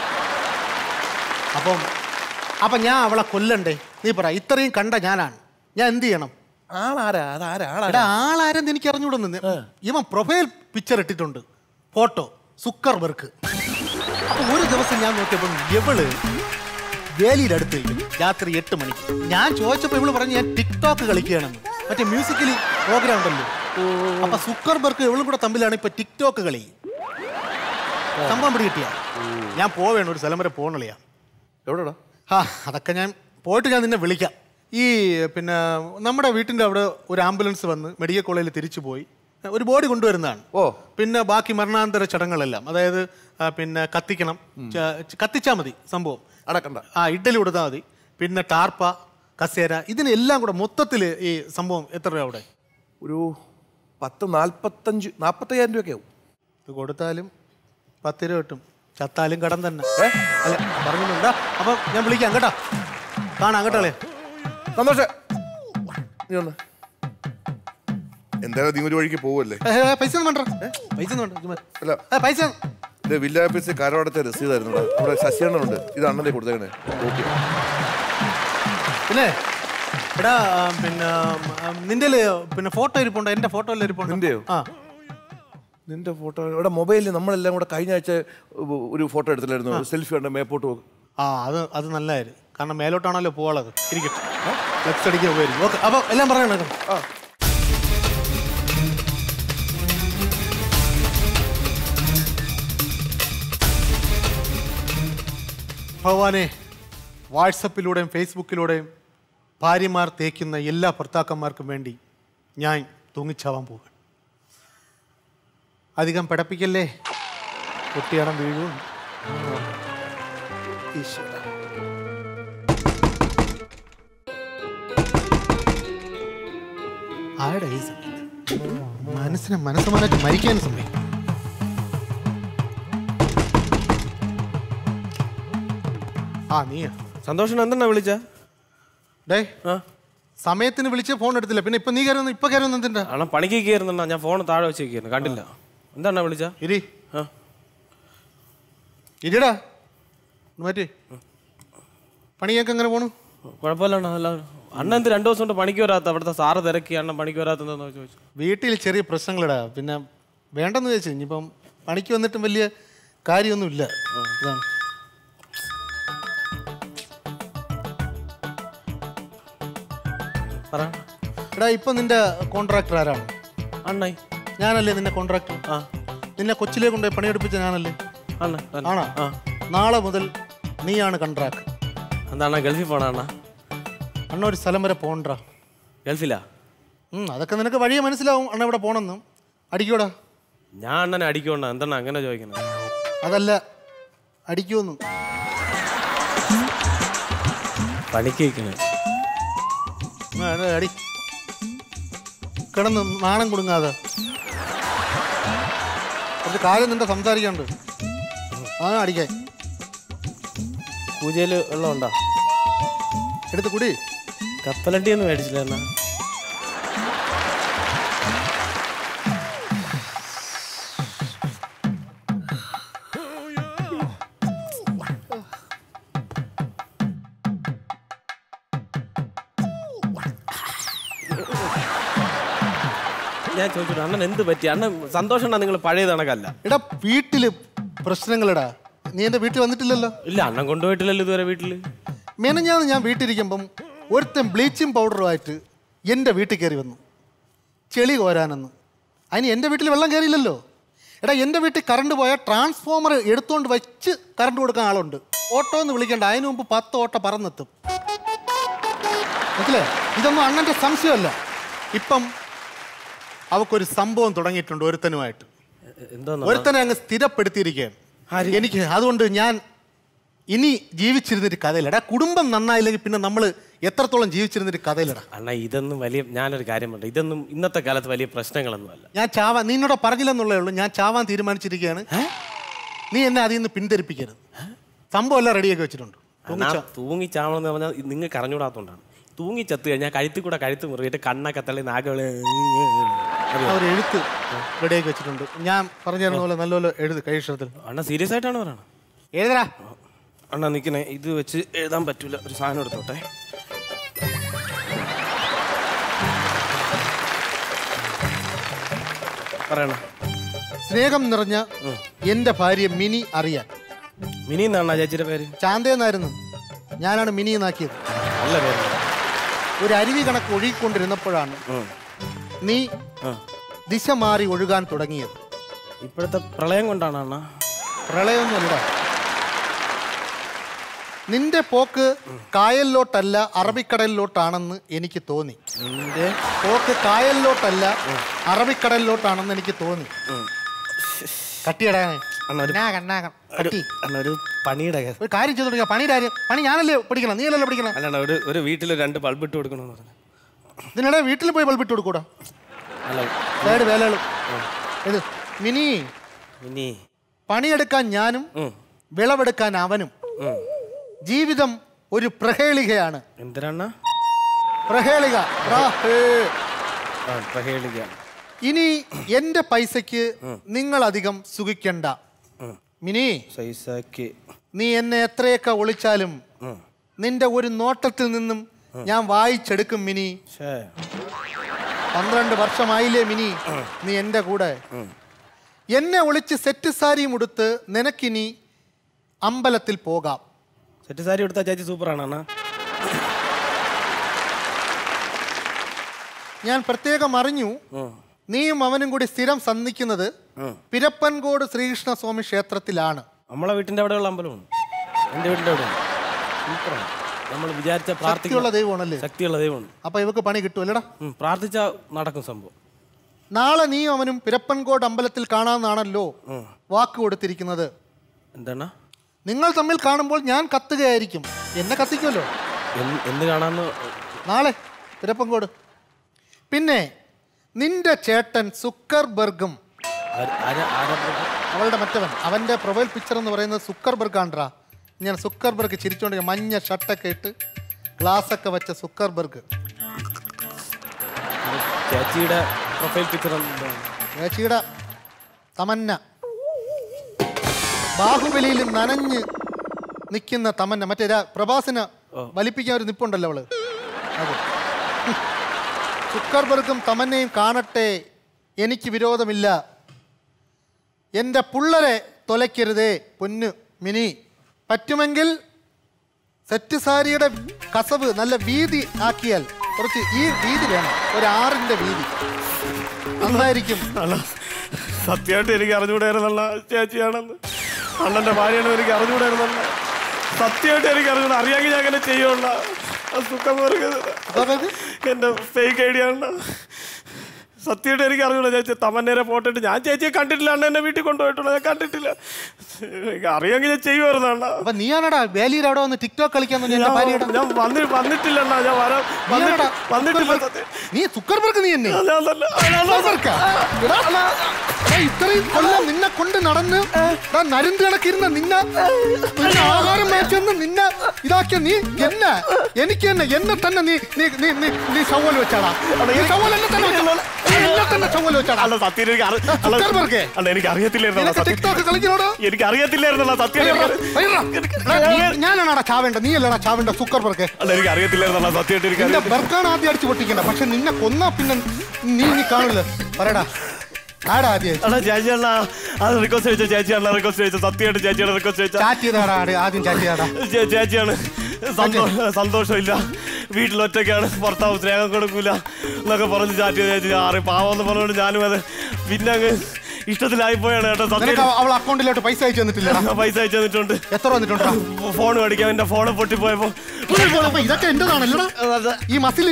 അപ്പം അപ്പം ഞാൻ അവളെ കൊല്ലണ്ടേ നീ പറ ഇത്രയും കണ്ട ഞാനാണ് ഞാൻ എന്ത് ചെയ്യണം ആളാരാ അതാരാ എടാ ആളാരെന്ന് എനിക്ക് അറിഞ്ഞൂടുന്നു ഇവൻ പ്രൊഫൈൽ പിക്ചർ ഇട്ടിട്ടുണ്ട് ഫോട്ടോ സുക്കർ ബർക്ക് അപ്പൊ ഒരു ദിവസം ഞാൻ നോക്കിയപ്പോൾ ഇവള് വേലിയുടെ അടുത്ത് ഇരിക്കും രാത്രി എട്ട് മണിക്ക് ഞാൻ ചോദിച്ചപ്പോൾ ഇവള് പറഞ്ഞു ഞാൻ ടിക്ടോക്ക് കളിക്കുകയാണെന്ന് മറ്റേ മ്യൂസിക്കലി പ്രോഗ്രാം ഉണ്ടല്ലോ അപ്പൊ സുക്കർ ബർക്ക് ഇവളും കൂടെ തമ്മിലാണ് ഇപ്പൊ ടിക്ടോക്ക് കളി സംഭവം പിടി കിട്ടിയ ഞാൻ പോവേണം ഒരു സ്ഥലം വരെ പോകണില്ല എവിടെടാ ആ അതൊക്കെ ഞാൻ പോയിട്ട് ഞാൻ നിന്നെ വിളിക്കാം ഈ പിന്നെ നമ്മുടെ വീട്ടിൻ്റെ അവിടെ ഒരു ആംബുലൻസ് വന്ന് മെഡിക്കൽ കോളേജിൽ തിരിച്ചു പോയി ഒരു ബോഡി കൊണ്ടുവരുന്നതാണ് ഓ പിന്നെ ബാക്കി മരണാന്തര ചടങ്ങുകളെല്ലാം അതായത് ആ, പിന്നെ കത്തിക്കണം ച- കത്തിച്ചാൽ മതി സംഭവം അടക്കണ്ട ആ ഇഡ്ഡലി കൊടുത്താൽ മതി പിന്നെ ടാർപ്പ കസേര ഇതിനെല്ലാം കൂടെ മൊത്തത്തിൽ ഈ സംഭവം എത്ര രൂപ അവിടെ ഒരു പത്ത് നാൽപ്പത്തഞ്ച് നാൽപ്പത്തയ്യായിരം രൂപയൊക്കെ ആവും ഇത് കൊടുത്താലും പത്ത് രൂപ കിട്ടും ചത്താലും കടം തന്നെ അല്ല പറഞ്ഞിട്ടുണ്ടാ അപ്പൊ ഞാൻ വിളിക്കാം കേട്ടോ കാണാം കേട്ടോ അല്ലേ സന്തോഷം നീ വന്ന് എന്തായാലും നീ ഒരു വഴിക്ക് പോവല്ലേ ഏ, ഏ, പൈസ ഒന്നും വേണ്ട പൈസ ഒന്നും വേണ്ട ചുമ്മാ. അല്ല ഏ, പൈസ ഇത് വില്ലേജ് ഓഫീസിൽ കരവടച്ച രസീതായിരുന്നു അവിടെ ശശിയണ്ണനുണ്ട് ഇത് അണ്ണനെ കൊടുത്തേക്കണേ ഓക്കെ പിന്നെ എടാ ആ, പിന്നെ ആ, നിന്റെ പിന്നെ ഫോട്ടോ ഇരിപ്പുണ്ടോ എന്റെ ഫോട്ടോ എല്ലാം ഇരിപ്പുണ്ടോ നിന്റെയോ? ആ നിന്റെ ഫോട്ടോ ഇവിടെ മൊബൈലിൽ നമ്മളെല്ലാം കൂടെ കഴിഞ്ഞ ആഴ്ച ഒരു ഫോട്ടോ എടുത്തില്ലായിരുന്നു സെൽഫി ഉണ്ട് മേപ്പോട്ട് പോകും ആ അത് അത് നല്ലതായിരുന്നു കാരണം മേലോട്ടാണല്ലോ പോവാളത് ഇരിക്കട്ടെ ഫ്ലെക്സ് അടിക്കാൻ ഉപയോഗിക്കും ഓക്കെ അപ്പൊ എല്ലാം പറയണം കേട്ടോ. ആ ഭഗവാനെ വാട്സപ്പിലൂടെയും ഫേസ്ബുക്കിലൂടെയും ഭാര്യമാർ തേക്കുന്ന എല്ലാ ഭർത്താക്കന്മാർക്കും വേണ്ടി ഞാൻ തൂങ്ങിച്ചാവാൻ പോകും അധികം പിടപ്പിക്കല്ലേ കുട്ടിയാണം വീഴും ഈശ്വര ആരുടെ ഈ സമയത്ത് മനസ്സിനെ മനസ്സമാനായിട്ട് മരിക്കാൻ സമയം ആ നീയാ സന്തോഷം എന്തെന്നാ വിളിച്ച ഡേ സമയത്തിന് വിളിച്ച് ഫോൺ എടുത്തില്ല പിന്നെ ഇപ്പൊ നീ കയറുന്നു ഇപ്പൊ കയറുന്നു എന്തിന്റെ ആണോ പണിക്ക് കയറുന്നുണ്ടാ ഞാൻ ഫോൺ താഴെ വെച്ചേക്കായിരുന്നു കണ്ടില്ല എന്താണ് വിളിച്ച ഇരി ഇരിടാ മാറ്റി പണിയൊക്കെ എങ്ങനെ പോണു കുഴപ്പമില്ല അണ്ണാ അല്ല അണ്ണൻ എന്ത് രണ്ടു ദിവസം കൊണ്ട് പണിക്ക് വരാത്ത അവിടുത്തെ സാറ് തിരക്കി അണ്ണൻ പണിക്ക് വരാത്തെന്ന് ചോദിച്ചു വീട്ടിൽ ചെറിയ പ്രശ്നങ്ങളിടാ പിന്നെ വേണ്ടെന്ന് ചോദിച്ചു ഇനിയിപ്പം പണിക്ക് വന്നിട്ടും വലിയ കാര്യമൊന്നുമില്ല ഇതാണ് പറ എടാ ഇപ്പൊ നിന്റെ കോൺട്രാക്ടർ ആരാണ് അണ്ണായി ഞാനല്ലേ നിന്റെ കോൺട്രാക്ടർ ആ നിന്നെ കൊച്ചിലെ കൊണ്ടുപോയി പണിയെടുപ്പിച്ച ഞാനല്ലേ അണ്ണ ആണോ നാളെ മുതൽ നീയാണ് കൺട്രാക്ട് എന്താണ് ഗൾഫിൽ പോണ അണ്ണ അണ്ണ ഒരു സ്ഥലം വരെ പോണ്ടാ ഗൾഫിലാ ഉം, അതൊക്കെ നിനക്ക് വഴിയെ മനസ്സിലാവും അണ്ണ ഇവിടെ പോണെന്നും അടിക്കൂടാ ഞാൻ അണ്ണനെ അടിക്കണ്ട എന്താണ് അങ്ങനെ ചോദിക്കുന്നത് അതല്ല അടിക്കുമെന്നും പണിക്ക് വയ്ക്കണേ ആ, എടാ, അടി കിടന്ന് നാണം കുടുങ്ങാതെ കുറച്ച് കാര്യം നിന്റെ സംസാരിക്കാണ്ട് ആ അടിക്കാൻ പൂജയിൽ വെള്ളം ഉണ്ടോ എടുത്ത് കുടി കപ്പലണ്ടി ഒന്നും മേടിച്ചില്ല എന്നാ ഞാൻ ചോദിച്ചു അണ്ണൻ എന്ത് പറ്റി അണ്ണൻ സന്തോഷം നിങ്ങൾ പഴയ കണക്കല്ല എടാ വീട്ടില് പ്രശ്നങ്ങളിടാ നീ എന്റെ വീട്ടിൽ വന്നിട്ടില്ലല്ലോ ഇല്ല അണ്ണൻ കൊണ്ടുപോയിട്ടില്ലല്ലോ ഇതുവരെ വീട്ടില് മെനഞ്ഞാന്ന് ഞാൻ വീട്ടിലിരിക്കുമ്പം ഒരുത്തൻ ബ്ലീച്ചിങ് പൗഡറുമായിട്ട് എൻ്റെ വീട്ടിൽ കയറി വന്നു ചെളി കോരാനെന്ന് അതിന് എൻ്റെ വീട്ടിൽ വെള്ളം കയറിയില്ലല്ലോ എടാ എൻ്റെ വീട്ടിൽ കറണ്ട് പോയാൽ ട്രാൻസ്ഫോമർ എടുത്തുകൊണ്ട് വെച്ച് കറണ്ട് കൊടുക്കാൻ ആളുണ്ട് ഓട്ടോ എന്ന് വിളിക്കേണ്ട അതിന് മുമ്പ് പത്ത് ഓട്ടോ പറന്നെത്തും മനസ്സിലേ ഇതൊന്നും അണ്ണൻ്റെ സംശയമല്ല ഇപ്പം അവക്കൊരു സംഭവം തുടങ്ങിയിട്ടുണ്ട് ഒരുത്തനുമായിട്ട് എന്തോ ഒരുത്തനെ അങ്ങ് സ്ഥിരപ്പെടുത്തിയിരിക്കുകയാണ് എനിക്ക് അതുകൊണ്ട് ഞാൻ ഇനി ജീവിച്ചിരുന്നൊരു കഥയിലടാ കുടുംബം നന്നായില്ലെങ്കിൽ പിന്നെ നമ്മൾ എത്രത്തോളം ജീവിച്ചിരുന്നൊരു കഥയിലടാ അണ്ണ ഇതൊന്നും വലിയ ഞാനൊരു കാര്യം പറഞ്ഞു ഇതൊന്നും ഇന്നത്തെ കാലത്ത് വലിയ പ്രശ്നങ്ങളൊന്നും അല്ല ഞാൻ ചാവാൻ നീ എന്നോട് പറഞ്ഞില്ലെന്നുള്ളേ ഉള്ളൂ ഞാൻ ചാവാൻ തീരുമാനിച്ചിരിക്കുകയാണ് നീ എന്നെ അതിൽ നിന്ന് പിന്തിരിപ്പിക്കരുത് സംഭവം എല്ലാം റെഡിയാക്കി വെച്ചിട്ടുണ്ട് അണ്ണാ തൂങ്ങി ചാവണമെന്ന് പറഞ്ഞാൽ നിങ്ങൾക്ക് അറിഞ്ഞൂടാത്തോണ്ടാണ് തൂങ്ങി ചത്ത് കഴിഞ്ഞാൽ കഴുത്തിൽ കൂടെ കഴുത്ത് മുറിയിട്ട് കണ്ണൊക്കെ തള്ളി നാഗകള് അവർ എഴുത്ത് റെഡിയാക്കി വെച്ചിട്ടുണ്ട് ഞാൻ പറഞ്ഞു തരുന്ന പോലെ നല്ലപോലെ എഴുത് കൈക്ഷരത്തിൽ അണ്ണ സീരിയസ് ആയിട്ടാണ് പറയണത് എഴുതരാ അണ്ണ നിൽക്കണേ ഇത് വെച്ച് എഴുതാൻ പറ്റൂല ഒരു സാധനം എടുത്തോട്ടെ പറയണ സ്നേഹം നിറഞ്ഞ എന്റെ ഭാര്യ മിനി അറിയാൻ മിനി എന്നാണ് ചേച്ചിയുടെ പേര് ചാന്തയെന്നായിരുന്നു ഞാനാണ് മിനി എന്നാക്കിയത് നല്ല പേര് ഒരു അരുവി കണക്ക് ഒഴുകിക്കൊണ്ടിരുന്നപ്പോഴാണ് നീ ദിശ മാറി ഒഴുകാൻ തുടങ്ങിയത് ഇപ്പോഴത്തെ പ്രളയം കൊണ്ടാണ് അണ്ണ പ്രളയമൊന്നുമല്ല നിന്റെ പോക്ക് കായലിലോട്ടല്ല അറബിക്കടലിലോട്ടാണെന്ന് എനിക്ക് തോന്നി നിന്റെ പോക്ക് കായലിലോട്ടല്ല അറബിക്കടലിലോട്ടാണെന്ന് എനിക്ക് തോന്നി കട്ടിയടാനെ അണ്ണ ഒരു കട്ടി അണ്ണ ഒരു പണിയുടെ കേസ് ഒരു കാര്യം ചെയ്തു തുടങ്ങിയ പണിയുടെ കാര്യം പണി ഞാനല്ലേ പഠിക്കണം നീ അല്ലല്ലോ പഠിക്കണം അല്ല ഒരു ഒരു വീട്ടിൽ രണ്ട് ബൾബ് ഇട്ട് കൊടുക്കണമെന്ന് പറഞ്ഞു ഇതിനിടെ വീട്ടിൽ പോയി ബൾബിട്ട് കൊടുക്കൂടാ അല്ല സൈഡ് വേലകളും ഇത് മിനി ഇനി പണിയെടുക്കാൻ ഞാനും വിളവെടുക്കാൻ അവനും ജീവിതം ഒരു പ്രഹേളികയാണ് എന്തിനാണ് പ്രഹേളിക പ്രഹേ. പ്രഹേളിക ഇനി എന്റെ പൈസക്ക് നിങ്ങൾ അധികം സുഖിക്കണ്ട മിനി സൈസാക്കി നീ എന്നെ എത്രയൊക്കെ ഒളിച്ചാലും നിന്റെ ഒരു നോട്ടത്തിൽ നിന്നും ഞാൻ വായിച്ചെടുക്കും മിനി പന്ത്രണ്ട് വർഷമായില്ലേ മിനി നീ എന്റെ കൂടെ എന്നെ ഒളിച്ച് സെറ്റ് സാരിയും ഉടുത്ത് നിനക്കിനി അമ്പലത്തിൽ പോകാം സെറ്റ് സാരി എടുത്താ ചേച്ചി സൂപ്പറാണ് അണ്ണ ഞാൻ പ്രത്യേകം അറിഞ്ഞു നീയും അവനും കൂടി സ്ഥിരം സന്ധിക്കുന്നത് പിരപ്പൻകോട് ശ്രീകൃഷ്ണ സ്വാമി ക്ഷേത്രത്തിലാണ് നമ്മളെ വീട്ടിന്റെ അവിടെയുള്ള അമ്പലമാണ് എന്റെ വീട്ടിന്റെ അവിടെ സൂപ്പറാണ് നമ്മൾ വിചാരിച്ച ശക്തിയുള്ള പ്രാർത്ഥിക്കുള്ള ദൈവമാണല്ലേ ശക്തിയുള്ള ദൈവമാണ് അപ്പൊ ഇവക്ക് പണി കിട്ടുമല്ലടാ പ്രാർത്ഥിച്ച നടക്കും സംഭവം നാളെ നീയും അവനും പിരപ്പൻകോട് അമ്പലത്തിൽ കാണാമെന്നാണല്ലോ വാക്ക് കൊടുത്തിരിക്കുന്നത് എന്താണ് നിങ്ങൾ തമ്മിൽ കാണുമ്പോൾ ഞാൻ കത്തുകയായിരിക്കും എന്നെ കത്തിക്കുമല്ലോ എന്ന് എന്ന് കാണാന്ന് നാളെ പിരപ്പൻകോട് പിന്നെ നിന്റെ ചേട്ടൻ സുക്കർബർഗും അവളുടെ മറ്റവൻ അവന്റെ പ്രൊഫൈൽ പിക്ചർ എന്ന് പറയുന്നത് സുക്കർബർഗ് ആണ്ട്രാ ഞാൻ സുക്കർബർഗ് ചിരിച്ചോണ്ട് മഞ്ഞ ഷർട്ടൊക്കെ ഇട്ട് ഗ്ലാസ് ഒക്കെ വെച്ച സുക്കർബർഗ് ചേച്ചിയുടെ പ്രൊഫൈൽ പിക്ചർ ചേച്ചിയുടെ തമന്ന ബാഹുബലിയിൽ നനഞ്ഞ് നിൽക്കുന്ന തമന്ന മറ്റേ രാ- പ്രഭാസിനെ വലിപ്പിക്കാൻ ഒരു നിപ്പുണ്ടല്ലോ അവള് അത് സുക്കർബർഗും തമന്നയും കാണട്ടെ എനിക്ക് വിരോധമില്ല എൻ്റെ പുള്ളരെ തൊലയ്ക്കരുതേ പൊന്നു മിനി പറ്റുമെങ്കിൽ സെറ്റ് സാരിയുടെ കസവ് നല്ല വീതി ആക്കിയാൽ കുറച്ച് ഈ വീതി വേണം ഒരു ആറിന്റെ വീതി നന്നായിരിക്കും സത്യമായിട്ട് എനിക്ക് അറിഞ്ഞുകൂടായിരുന്നല്ല ചേച്ചിയാണെന്ന് അണ്ണന്റെ ഭാര്യയാണെന്ന് എനിക്ക് അറിഞ്ഞുകൂടായിരുന്നല്ല സത്യമായിട്ട് എനിക്ക് അറിഞ്ഞൂടാ അറിയാമെങ്കിൽ ഞാൻ അങ്ങനെ ചെയ്യുള്ള സുഖം എന്റെ ഫേക്ക് ഐഡിയ ആണ് സത്യമായിട്ട് എനിക്ക് അറിഞ്ഞൂടാ ചേച്ചി തമന്നേരെ ഫോട്ടോ ഇട്ട് ഞാൻ ചേച്ചിയെ കണ്ടിട്ടില്ല അണ്ണ എന്നെ വീട്ടിൽ കൊണ്ടുപോയിട്ടുള്ള ഞാൻ കണ്ടിട്ടില്ല എനിക്ക് അറിയാമെങ്കിൽ ഞാൻ ചെയ്യുമായിരുന്നു അണ്ണ അപ്പൊ നീയാണടാ വേലിയുടെ അവിടെ വന്ന് ടിക്ടോക്ക് കളിക്കാൻ എന്റെ ഞാൻ- ഭാര്യയുടെ ഞാൻ വന്നി വന്നിട്ടില്ല അണ്ണാ ഞാൻ വരാൻ വന്നിട്ട് വന്നിട്ടില്ല സത്യം നീ സുക്കർബർഗ് നീ എന്നെ ഞാൻ തന്നെ. സുക്കർബർഗാ? എടാ, എടാ, ഇത്രയും കൊല്ലം നിന്നെ കൊണ്ട് നടന്ന് എടാ, നരുന്ത് കണക്കിരുന്ന നിന്നെ നിന്നെ ആഹാരം മേച്ചെന്ന് നിന്നെ ഇതാക്കിയ നീ എന്നെ എനിക്ക് തന്നെ എന്നെ തന്നെ നീ നീ നീ നീ നീ ചവ്വൽ വെച്ചാടാ നീ ചവ്വൽ എന്നെ തന്നെ വെച്ചാടാ. നീ എന്നെ തന്നെ ചവ്വൽ വെച്ചാടാ അല്ല സത്യം എനിക്ക് അറി- അല്ല, സുക്കർബർഗേ? അല്ല എനിക്ക് അറിയത്തില്ലായിരുന്നു നിനക്ക് ടിക്ടോക്ക് കളിക്കണോടോ എനിക്ക് അറിയത്തില്ലായിരുന്നല്ലോ സത്യം എനിക്ക് എടാ, നീ- ഞാനാണാ ചാവേണ്ട നീ അല്ലടാ ചാവേണ്ട സുക്കർബർഗ് അല്ല എനിക്ക് അറിയത്തില്ലായിരുന്നല്ലോ സത്യമായിട്ട് എനിക്ക് നിന്റെ അറിയത്തില്ല. ബർക്കാണ് ആദ്യം അടിച്ചു പൊട്ടിക്കണ്ട പക്ഷെ നിന്നെ കൊന്നാ പിന്നെ നീ നീ കാണില്ല പറയടാ ആടാ ആദ്യം അണ്ണാ ചേച്ചി അണ്ണാ അത് റിക്വസ്റ്റ് ചോദിച്ച ചേച്ചി അണ്ണാ റിക്വസ്റ്റ് ചോദിച്ച സത്യമായിട്ട് ചേച്ചിയുടെ റിക്വസ്റ്റ് ചോദിച്ച ചാറ്റ് ചെയ്താടാ ആട്, ആദ്യം ചാറ്റ് ചെയ്താടാ ചേ- ചേച്ചിയാണ് സന്തോ- സന്തോഷമില്ല വീട്ടിൽ ഒറ്റയ്ക്കാണ് ഭർത്താവ് സ്നേഹം കൊടുക്കൂല എന്നൊക്കെ പറഞ്ഞ് ചാറ്റ് ചെയ്ത് ചേച്ചി ആറ് പാവെന്ന് പറഞ്ഞുകൊണ്ട് ഞാനും അത് പിന്നെ അങ്ങ് ഇഷ്ടത്തിലായി പോയാണ് കേട്ടോ നിനക്ക് സത്യം അവ- അവൾ അക്കൗണ്ടിലോട്ട് പൈസ അയച്ചു തന്നിട്ടില്ല പൈസ അയച്ചു തന്നിട്ടുണ്ട് എത്ര വന്നിട്ടുണ്ടോ ഫോൺ മേടിക്കാൻ എന്റെ ഫോൺ പൊട്ടിപ്പോയപ്പോ അപ്പൊ ഇതൊക്കെ എന്റേതാണല്ലോ ഈ മസിൽ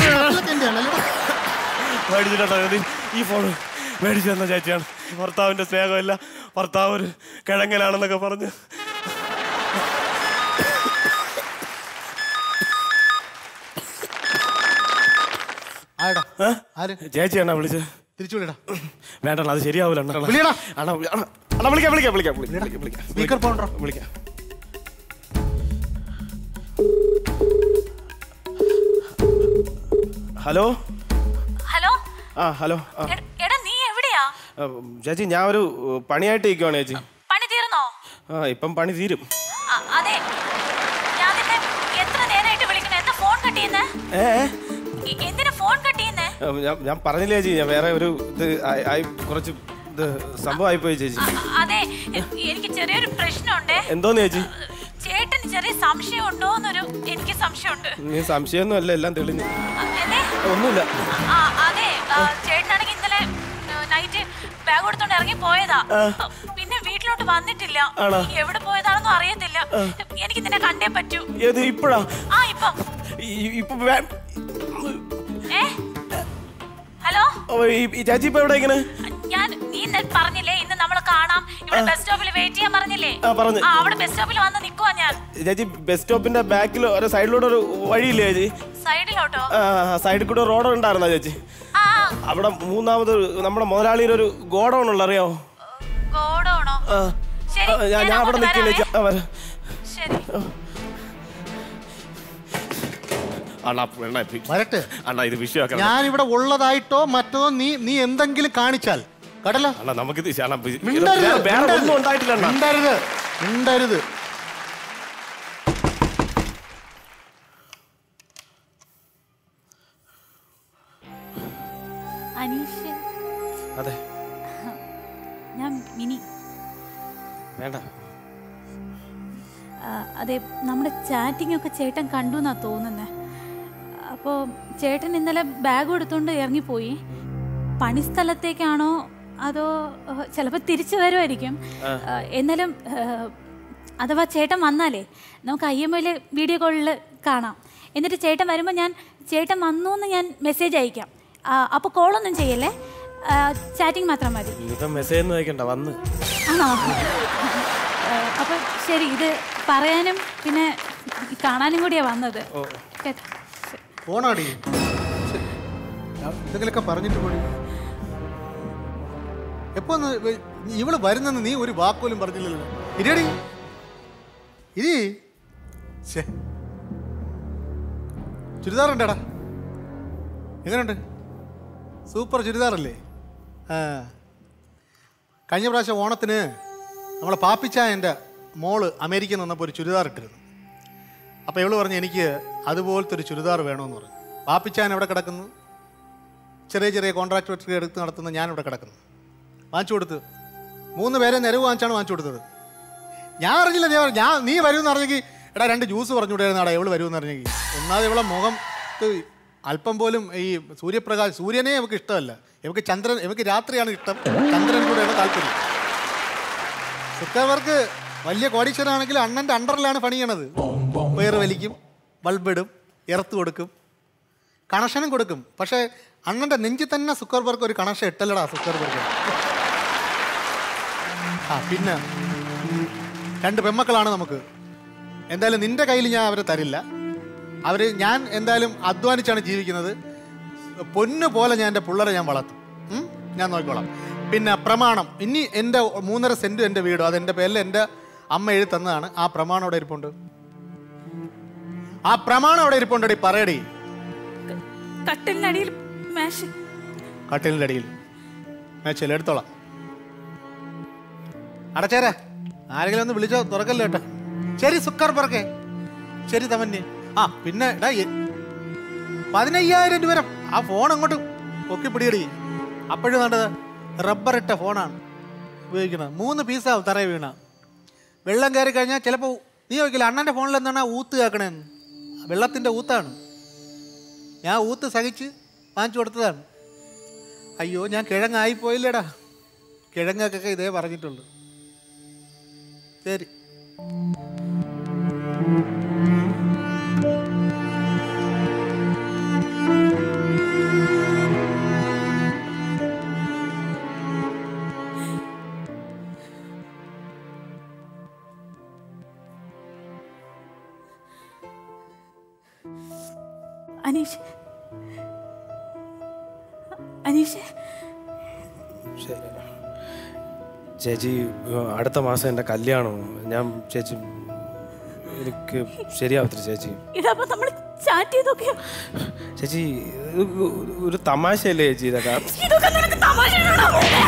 മേടിച്ചിട്ടോ ഈ ഫോൺ മേടിച്ചു തന്ന ചേച്ചിയാണ് ഭർത്താവിന്റെ സ്നേഹമില്ല ഭർത്താവ് ഒരു കിഴങ്ങനാണെന്നൊക്കെ പറഞ്ഞ് ആടാ ആര് ചേച്ചിയാണോ വിളിച്ചത് തിരിച്ചു വിളിടാ വേണ്ട അത് ശരിയാവൂല അണ്ണാ. വിളിയെടാ. അണ്ണാ, വിളി- അണ്ണാ, അണ്ണാ, വിളിക്കാം വിളിക്കാം വിളിക്കാം വിളിക്കാം വിളിക്കാം സ്പീക്കർ പോണ്ടോ വിളിക്കാം ഹലോ ഹലോ ആ ഹലോ ആ എട- എടാ നീ എവിടെയാ ആ, ചേച്ചി ഞാൻ ഒരു ഉ, പണിയായിട്ട് ഇരിക്കുവാണ് ചേച്ചി പണി തീർന്നോ ആ ഇപ്പം പണി തീരും അ- അതെ ഞാൻ നിന്നെ എത്ര നേരമായിട്ട് വിളിക്കണേ എന്താ ഫോൺ കട്ടിയുന്നേ ഏ എന്തിനാ ഫോൺ കട്ടിയുന്നേ ആ, ഞാൻ ഞാൻ പറഞ്ഞില്ലേ ചേച്ചി ഞാൻ വേറെ ഒരു ഇത് ആയി- ആയി കുറച്ച് ഇത് സംഭവം ആയിപ്പോയി ചേച്ചി അതെ എ- എനിക്ക് ചെറിയൊരു പ്രശ്നമുണ്ടേ എന്തോന്ന് ചേച്ചി ചേട്ടന് ചെറിയ സംശയം ഉണ്ടോന്നൊരു എനിക്ക് സംശയമുണ്ട് നീ സംശയമൊന്നും അല്ല എല്ലാം തെളിഞ്ഞു അ- എന്നെ ഒന്നുമില്ല ആ അതെ ആ, ചേട്ടനാണെങ്കിൽ ഇന്നലെ നൈറ്റ് ബാഗ് എടുത്തോണ്ട് ഇറങ്ങി പോയതാ പിന്നെ വീട്ടിലോട്ട് വന്നിട്ടില്ല ആണോ? എവിടെ പോയതാണെന്നും അറിയത്തില്ല എനിക്ക് നിന്നെ കണ്ടേ പറ്റൂ ഏത് ഇപ്പഴാ ആ ഇപ്പം ഈ- ഇപ്പൊ വേ- ഏ ഹലോ ഓ, ഈ- ഈ ചേച്ചി ഇപ്പൊ എവിടെ ഇങ്ങനെ ഞാൻ നീ ഇന്നലെ പറഞ്ഞില്ലേ ഇന്ന് നമ്മൾ കാണാം ഇവിടെ ബസ് സ്റ്റോപ്പിൽ വെയിറ്റ് ചെയ്യാൻ പറഞ്ഞില്ലേ ആ, പറഞ്ഞു. ആ അവിടെ ബസ് സ്റ്റോപ്പിൽ വന്ന് നിക്കുവാ ഞാൻ ചേച്ചി ബസ് സ്റ്റോപ്പിന്റെ ബാക്കിൽ ഒരു സൈഡിലൂടെ ഒരു വഴിയില്ലേ ചേച്ചി സൈഡിലോട്ടോ ആ സൈഡിൽ കൂടെ റോഡ് ഉണ്ടായിരുന്നോ ചേച്ചി ആ അവിടെ മൂന്നാമത് നമ്മുടെ മുതലാളിയുടെ ഒരു ഗോഡൗൺ ഉള്ള അറിയാമോ ഗോഡോണോ ആ. ശരി ആ, ഞാൻ ഞാൻ അവിടെ അങ്ങോട്ട് നിൽക്കില്ല വരാവേ. ചേച്ചി ആ, വരാം. ശരി അണ്ണാ അണ്ണാ ഇത് വരട്ടെ അണ്ണാ ഇത് വിഷയമാക്കണം ഞാൻ ഇവിടെ ഉള്ളതായിട്ടോ മറ്റോ നീ നീ എന്തെങ്കിലും കാണിച്ചാൽ കടല അണ്ണാ നമുക്കിത് അണ്ണാ ഇത് മിണ്ടരുത്, വേറെ- വേറെ മിണ്ടരുത്. ഒന്നും ഉണ്ടായിട്ടില്ല അണ്ണാ മിണ്ടരുത് മിണ്ടരുത് അനീഷ് അതെ ഞാൻ മിനി വേണ്ട ആ, അതെ നമ്മുടെ ചാറ്റിംഗ് ഒക്കെ ചേട്ടൻ കണ്ടു എന്നാ തോന്നുന്നത് അപ്പോൾ ചേട്ടൻ ഇന്നലെ ബാഗ് എടുത്തുകൊണ്ട് ഇറങ്ങിപ്പോയി പണിസ്ഥലത്തേക്കാണോ അതോ ചിലപ്പോൾ തിരിച്ചു വരുമായിരിക്കും ആ. ആ, എന്നാലും ആ, അഥവാ ചേട്ടൻ വന്നാലേ നമുക്ക് ഐ എം ഒയിലെ വീഡിയോ കോളിൽ കാണാം എന്നിട്ട് ചേട്ടൻ വരുമ്പോൾ ഞാൻ ചേട്ടൻ വന്നു എന്ന് ഞാൻ മെസ്സേജ് അയക്കാം അപ്പോൾ കോളൊന്നും ചെയ്യല്ലേ ചാറ്റിംഗ് മാത്രം മതി ഇനിയിപ്പം മെസ്സേജ് ഒന്നും അയക്കണ്ട വന്ന് ആണോ അപ്പം ശരി ഇത് പറയാനും പിന്നെ കാണാനും കൂടിയാ വന്നത് ഓ. കേട്ടോ ഫോണാടി എന്തെങ്കിലുമൊക്കെ പറഞ്ഞിട്ട് പോയി എപ്പോ ഒന്ന് വ- ഇവള് വരുന്നെന്ന് നീ ഒരു വാക്കുപോലും പറഞ്ഞില്ലല്ലോ ഇരിയടി ഇരി ശ്ശേ. ചുരിദാർ ഉണ്ടേടാ എങ്ങനെയുണ്ട് സൂപ്പർ ചുരിദാറല്ലേ ആ കഴിഞ്ഞ പ്രാവശ്യം ഓണത്തിന് നമ്മളെ പാപ്പിച്ചായൻ്റെ മോള് അമേരിക്കയിൽ നിന്ന് വന്നപ്പോൾ ഒരു ചുരിദാർ ഇട്ടിരുന്നു അപ്പോൾ ഇവള് പറഞ്ഞു എനിക്ക് അതുപോലത്തെ ഒരു ചുരിദാർ വേണമെന്ന് പറഞ്ഞു പാപ്പിച്ചാൻ എവിടെ കിടക്കുന്നു ചെറിയ ചെറിയ കോൺട്രാക്ട് വർക്ക് എടുത്ത് നടത്തുന്ന ഞാൻ ഇവിടെ കിടക്കുന്നു വാങ്ങിച്ചു കൊടുത്ത് മൂന്ന് പേരെ നിലവ് വാങ്ങിച്ചാണ് വാങ്ങിച്ചു കൊടുത്തത് ഞാൻ അറിഞ്ഞില്ല ഞാൻ ഞാൻ നീ വരുമെന്ന് അറിഞ്ഞെങ്കിൽ എടാ രണ്ട് ജ്യൂസ് പറഞ്ഞുകൂടായിരുന്നാടാ എവള് വരുമെന്ന് അറിഞ്ഞെങ്കിൽ ഒന്നാമത് ഇവളെ മുഖം ഇത് അല്പം പോലും ഈ സൂര്യപ്രകാശ് സൂര്യനെ ഇവക്ക് ഇഷ്ടമല്ല ഇവക്ക് ചന്ദ്രൻ ഇവക്ക് രാത്രിയാണ് ഇഷ്ടം ചന്ദ്രൻ കൂടെയാണ് താല്പര്യം സുക്കവർക്ക് വലിയ കോടീശ്വരാണെങ്കിൽ അണ്ണൻ്റെ അണ്ടറിലാണ് പണിയണത് വയറ് വലിക്കും ബൾബിടും ഇറത്ത് കൊടുക്കും കണക്ഷനും കൊടുക്കും പക്ഷേ അണ്ണൻ്റെ നെഞ്ചിൽ തന്നെ സുക്കർബർഗ് ഒരു കണക്ഷൻ ഇട്ടല്ലടാ സുക്കർബർഗ് ആ പിന്നെ രണ്ട് പെമ്മക്കളാണ് നമുക്ക് എന്തായാലും നിന്റെ കയ്യിൽ ഞാൻ അവരെ തരില്ല അവർ ഞാൻ എന്തായാലും അധ്വാനിച്ചാണ് ജീവിക്കുന്നത് പൊന്നു പോലെ ഞാൻ എൻ്റെ പിള്ളേരെ ഞാൻ വളർത്തും ഉം? ഞാൻ നോക്കിക്കോളാം പിന്നെ പ്രമാണം ഇനി എൻ്റെ മൂന്നര സെൻറ്റും എൻ്റെ വീടും അത് എൻ്റെ പേരിൽ എൻ്റെ അമ്മ എഴുതി തന്നതാണ് ആ പ്രമാണം അവിടെ ഇരിപ്പുണ്ട് ആ പ്രമാണം അവിടെ ഇരിപ്പുണ്ടടി പറയടി കട്ടിലിനടിയിൽ മേശ കട്ടിലിൻ്റെ അടിയിൽ മേച്ചൽ എടുത്തോളാം അടച്ചേരാ ആരെങ്കിലും ഒന്ന് വിളിച്ചോ തുറക്കല്ലോ കേട്ടോ ശരി സുക്കർ പറക്കെ ശരി തമന്യ ആ പിന്നെ എടാ എ- പതിനയ്യായിരം രൂപ വരെ ആ ഫോൺ അങ്ങോട്ട് പൊക്കി പിടിയടി അപ്പോഴും വേണ്ടത് റബ്ബർ ഇട്ട ഫോണാണ് ഉപയോഗിക്കുന്നത് മൂന്ന് പീസാവും തറയെ വീണ വെള്ളം കയറി കഴിഞ്ഞാൽ ചിലപ്പോൾ നീ നോക്കില്ല അണ്ണൻ്റെ ഫോണിൽ എന്താണ് ആ ഊത്ത് കേൾക്കണേന്ന് വെള്ളത്തിൻ്റെ ഊത്താണ് ഞാൻ ഊത്ത് സഹിച്ച് വാങ്ങിച്ചു കൊടുത്തതാണ് അയ്യോ ഞാൻ കിഴങ്ങായി പോയില്ലേടാ കിഴങ്ങൊക്കെ ഇതേ പറഞ്ഞിട്ടുള്ളൂ ശരി അനീഷ് അനീഷ് ശരി. ചേച്ചി ഏഹ്, അടുത്ത മാസം എൻ്റെ കല്യാണം ഞാൻ ചേച്ചി എനിക്ക് ശരിയാവത്തില്ല ചേച്ചി ഇതപ്പോ നമ്മൾ ചാറ്റ് ചെയ്തൊക്കെയോ ചേച്ചി ഇത് ഒരു തമാശയല്ലേ ചേച്ചി ഇതൊക്കെ ഇതൊക്കെ നിനക്ക് തമാശയാണോ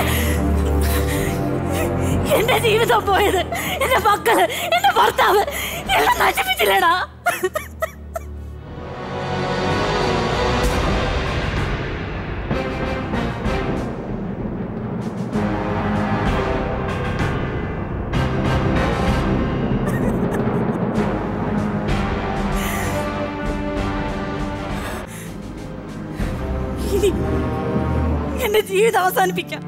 എന്റെ ജീവിതം പോയത് എന്റെ മക്കള് എന്റെ ഭർത്താവ് എല്ലാം നശിപ്പിച്ചില്ലേടാ ഇനി എന്റെ ജീവിതം അവസാനിപ്പിക്കാം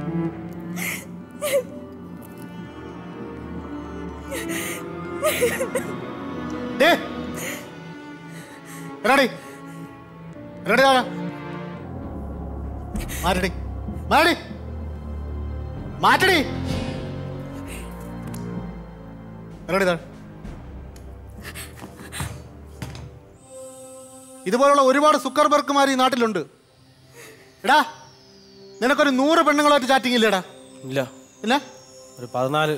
ഡേ എടാടി എടാടി ആരാ മാറ്റടി മാറ്റടി മാറ്റടി എടാടി താ ഇതുപോലുള്ള ഒരുപാട് സുക്കർ ബർക്കുമാർ ഈ നാട്ടിലുണ്ട് എടാ നിനക്കൊരു നൂറ് പെണ്ണുങ്ങളായിട്ട് ചാറ്റിംഗ് ഇല്ലേടാ ഇല്ല ഇല്ല ഒരു പതിനാല്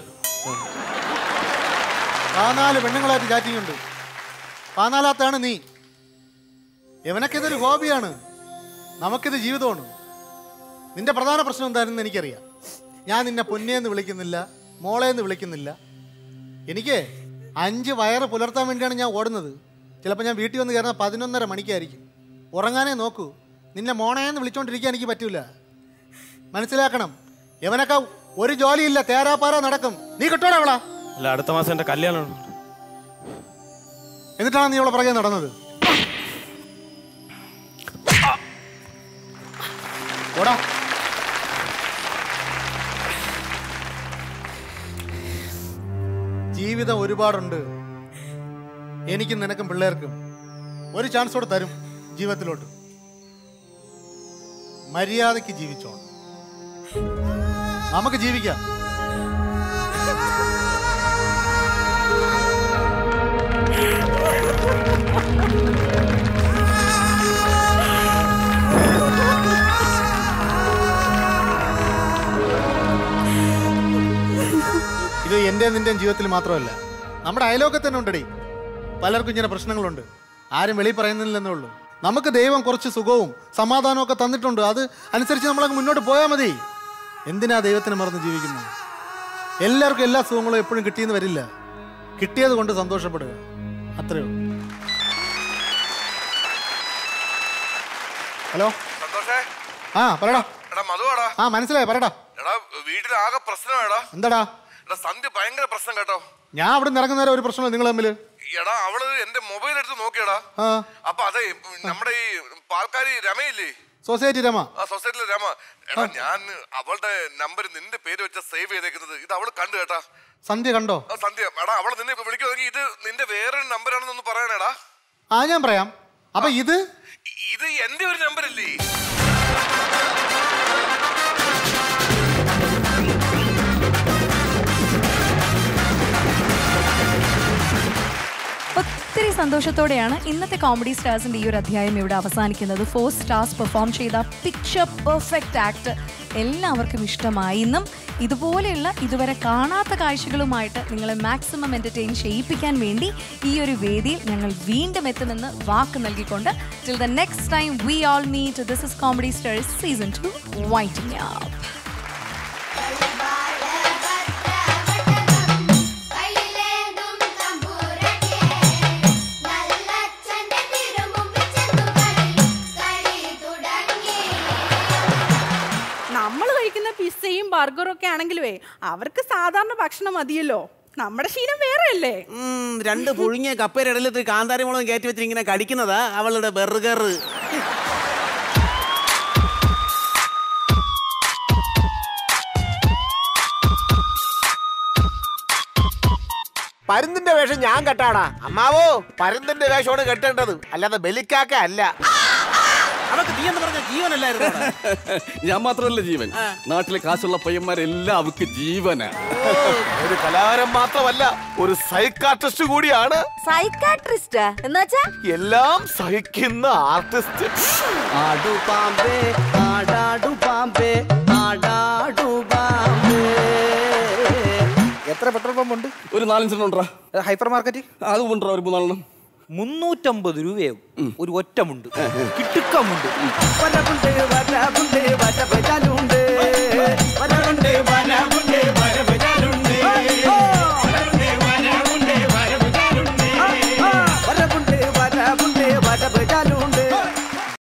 പതിനാല് പെണ്ണുങ്ങളായിട്ട് ചാറ്റിംഗ് ഉണ്ട് പതിനാലാത്താണ് നീ ഇവനൊക്കെ ഇതൊരു ഹോബിയാണ് നമുക്കിത് ജീവിതമാണ് നിന്റെ പ്രധാന പ്രശ്നം എന്താണെന്ന് എനിക്കറിയാം ഞാൻ നിന്നെ പൊന്നേന്ന് വിളിക്കുന്നില്ല മോളേന്ന് വിളിക്കുന്നില്ല എനിക്ക് അഞ്ച് വയറ് പുലർത്താൻ വേണ്ടിയാണ് ഞാൻ ഓടുന്നത് ചിലപ്പോൾ ഞാൻ വീട്ടിൽ വന്ന് കയറുന്ന പതിനൊന്നര മണിക്കായിരിക്കും ഉറങ്ങാനേ നോക്കൂ നിന്നെ മോണേന്ന് വിളിച്ചോണ്ടിരിക്കാൻ എനിക്ക് പറ്റൂല മനസ്സിലാക്കണം ഇവനൊക്കെ ഒരു ജോലിയില്ല തേരാപ്പാര നടക്കും നീ കിട്ടോടാ അവളാ അല്ല അടുത്ത മാസം എൻ്റെ കല്യാണം എന്നിട്ടാണ് നീ അവളെ പുറകെ നടന്നത് ഓടാ ജീവിതം ഒരുപാടുണ്ട് എനിക്കും നിനക്കും പിള്ളേർക്കും ഒരു ചാൻസ് കൂടെ തരും ജീവിതത്തിലോട്ട് മര്യാദയ്ക്ക് ജീവിച്ചോണം നമുക്ക് ജീവിക്കാം ആ എൻ്റെയും നിൻ്റെയും ജീവിതത്തിൽ മാത്രമല്ല നമ്മുടെ അയലോക്കത്ത് തന്നെ ഉണ്ടടി പലർക്കും ഇങ്ങനെ പ്രശ്നങ്ങളുണ്ട് ആരും വെളി പറയുന്നില്ലെന്നേ ഉള്ളൂ നമുക്ക് ദൈവം കുറച്ച് സുഖവും സമാധാനവും ഒക്കെ തന്നിട്ടുണ്ട് അത് അനുസരിച്ച് നമ്മളങ്ങ് മുന്നോട്ട് പോയാൽ മതി എന്തിനാ ദൈവത്തിന് മറന്ന് ജീവിക്കുന്നത് എല്ലാവർക്കും എല്ലാ സുഖങ്ങളും എപ്പോഴും കിട്ടിയെന്ന് വരില്ല കിട്ടിയത് കൊണ്ട് സന്തോഷപ്പെടുക അത്രയോ ഹലോ സന്തോഷേ ആ പറയടാ എടാ മധുവാടാ ആ മനസ്സിലായി പറയടാ എടാ വീട്ടിലാകെ പ്രശ്നമാടാ എന്താടാ എടാ സന്ധ്യ ഭയങ്കര പ്രശ്നം കേട്ടോ ഞാൻ അവിടെ നിന്ന് ഇറങ്ങുന്ന നേരം ഒരു പ്രശ്നമില്ല നിങ്ങൾ തമ്മിൽ എടാ അവള് എന്റെ മൊബൈൽ എടുത്ത് നോക്കിയടാ ആ അപ്പൊ അതെ നമ്മുടെ ഈ പാൽക്കാരി രമയില്ലേ സൊസൈറ്റി രമ ആ സൊസൈറ്റിയിലെ രമ എടാ ഞാൻ അവളുടെ നമ്പർ നിന്റെ പേര് വെച്ച സേവ് ചെയ്തേക്കുന്നത് ഇത് അവള് കണ്ടു കേട്ടാ സന്ധ്യ കണ്ടോ ആ, സന്ധ്യ എടാ അവള് നിന്നെ ഇപ്പൊ വിളിക്കുമെങ്കിൽ ഇത് നിന്റെ വേറൊരു നമ്പറാണെന്നൊന്ന് പറയണേടാ ആ ഞാൻ പറയാം അപ്പൊ ഇത് ഇത് എന്റെ ഒരു നമ്പറല്ലേ ഒത്തിരി സന്തോഷത്തോടെയാണ് ഇന്നത്തെ കോമഡി സ്റ്റാർസിന്റെ ഈ ഒരു അധ്യായം ഇവിടെ അവസാനിക്കുന്നത് ഫോർ സ്റ്റാർസ് പെർഫോം ചെയ്ത പിക്ചർ പെർഫെക്റ്റ് ആക്ട് എല്ലാവർക്കും ഇഷ്ടമായി എന്നും ഇതുപോലെയുള്ള ഇതുവരെ കാണാത്ത കാഴ്ചകളുമായിട്ട് നിങ്ങളെ മാക്സിമം എന്റർടൈൻ ചെയ്യിപ്പിക്കാൻ വേണ്ടി ഈ ഒരു വേദിയിൽ ഞങ്ങൾ വീണ്ടും എത്തുമെന്ന് വാക്ക് നൽകിക്കൊണ്ട് till the next time we all meet this is comedy stars season two waiting up നമ്മൾ കഴിക്കുന്ന പിസ്സയും ബർഗറും ഒക്കെ ആണെങ്കിലുവേ അവർക്ക് സാധാരണ ഭക്ഷണം മതിയല്ലോ നമ്മുടെ ശീലം വേറെ അല്ലേ ഉം, രണ്ട് പുഴുങ്ങിയ കപ്പയുടെ ഇടയിലിട്ട് കാന്താരി മുളകും കയറ്റി വെച്ചിട്ട് ഇങ്ങനെ കടിക്കുന്നതാ അവളുടെ ബർഗർ പരുന്തിന്റെ വേഷം ഞാൻ കെട്ടാടാ അമ്മാവോ പരുന്തിന്റെ വേഷമാണ് കെട്ടേണ്ടത് അല്ലാതെ ബലിക്കാക്ക അല്ല അവക്ക് നീ എന്ന് പറഞ്ഞ ജീവനല്ലായിരുന്നു ഞാൻ മാത്രമല്ല ജീവൻ നാട്ടിലെ കാശുള്ള പയ്യന്മാരെല്ലാം അവക്ക് ജീവനാ ഒരു കലാകാരൻ മാത്രമല്ല ഒരു സൈക്കാട്രിസ്റ്റ് കൂടിയാണ് സൈക്കാട്രിസ്റ്റ് എന്നുവെച്ചാ എല്ലാം സഹിക്കുന്ന ആർട്ടിസ്റ്റ് ആടു പാമ്പേ ആടാടു പാമ്പേ ആടാടു പാമ്പേ എത്ര പെട്രോൾ പമ്പ് ഉണ്ട് ഒരു നാലഞ്ചെണ്ണം ഉണ്ടാ ഹൈപ്പർ മാർക്കറ്റ് അത് കൊണ്ടുവരാ ഒരു മൂന്നാലെണ്ണം മുന്നൂറ്റമ്പത് രൂപയാവും ഒരു ഒറ്റമുണ്ട് കിട്ടുക്കമുണ്ട് വരവുണ്ട് വരവുണ്ട് വരവജാലുണ്ട് വരവുണ്ട് വരവുണ്ട്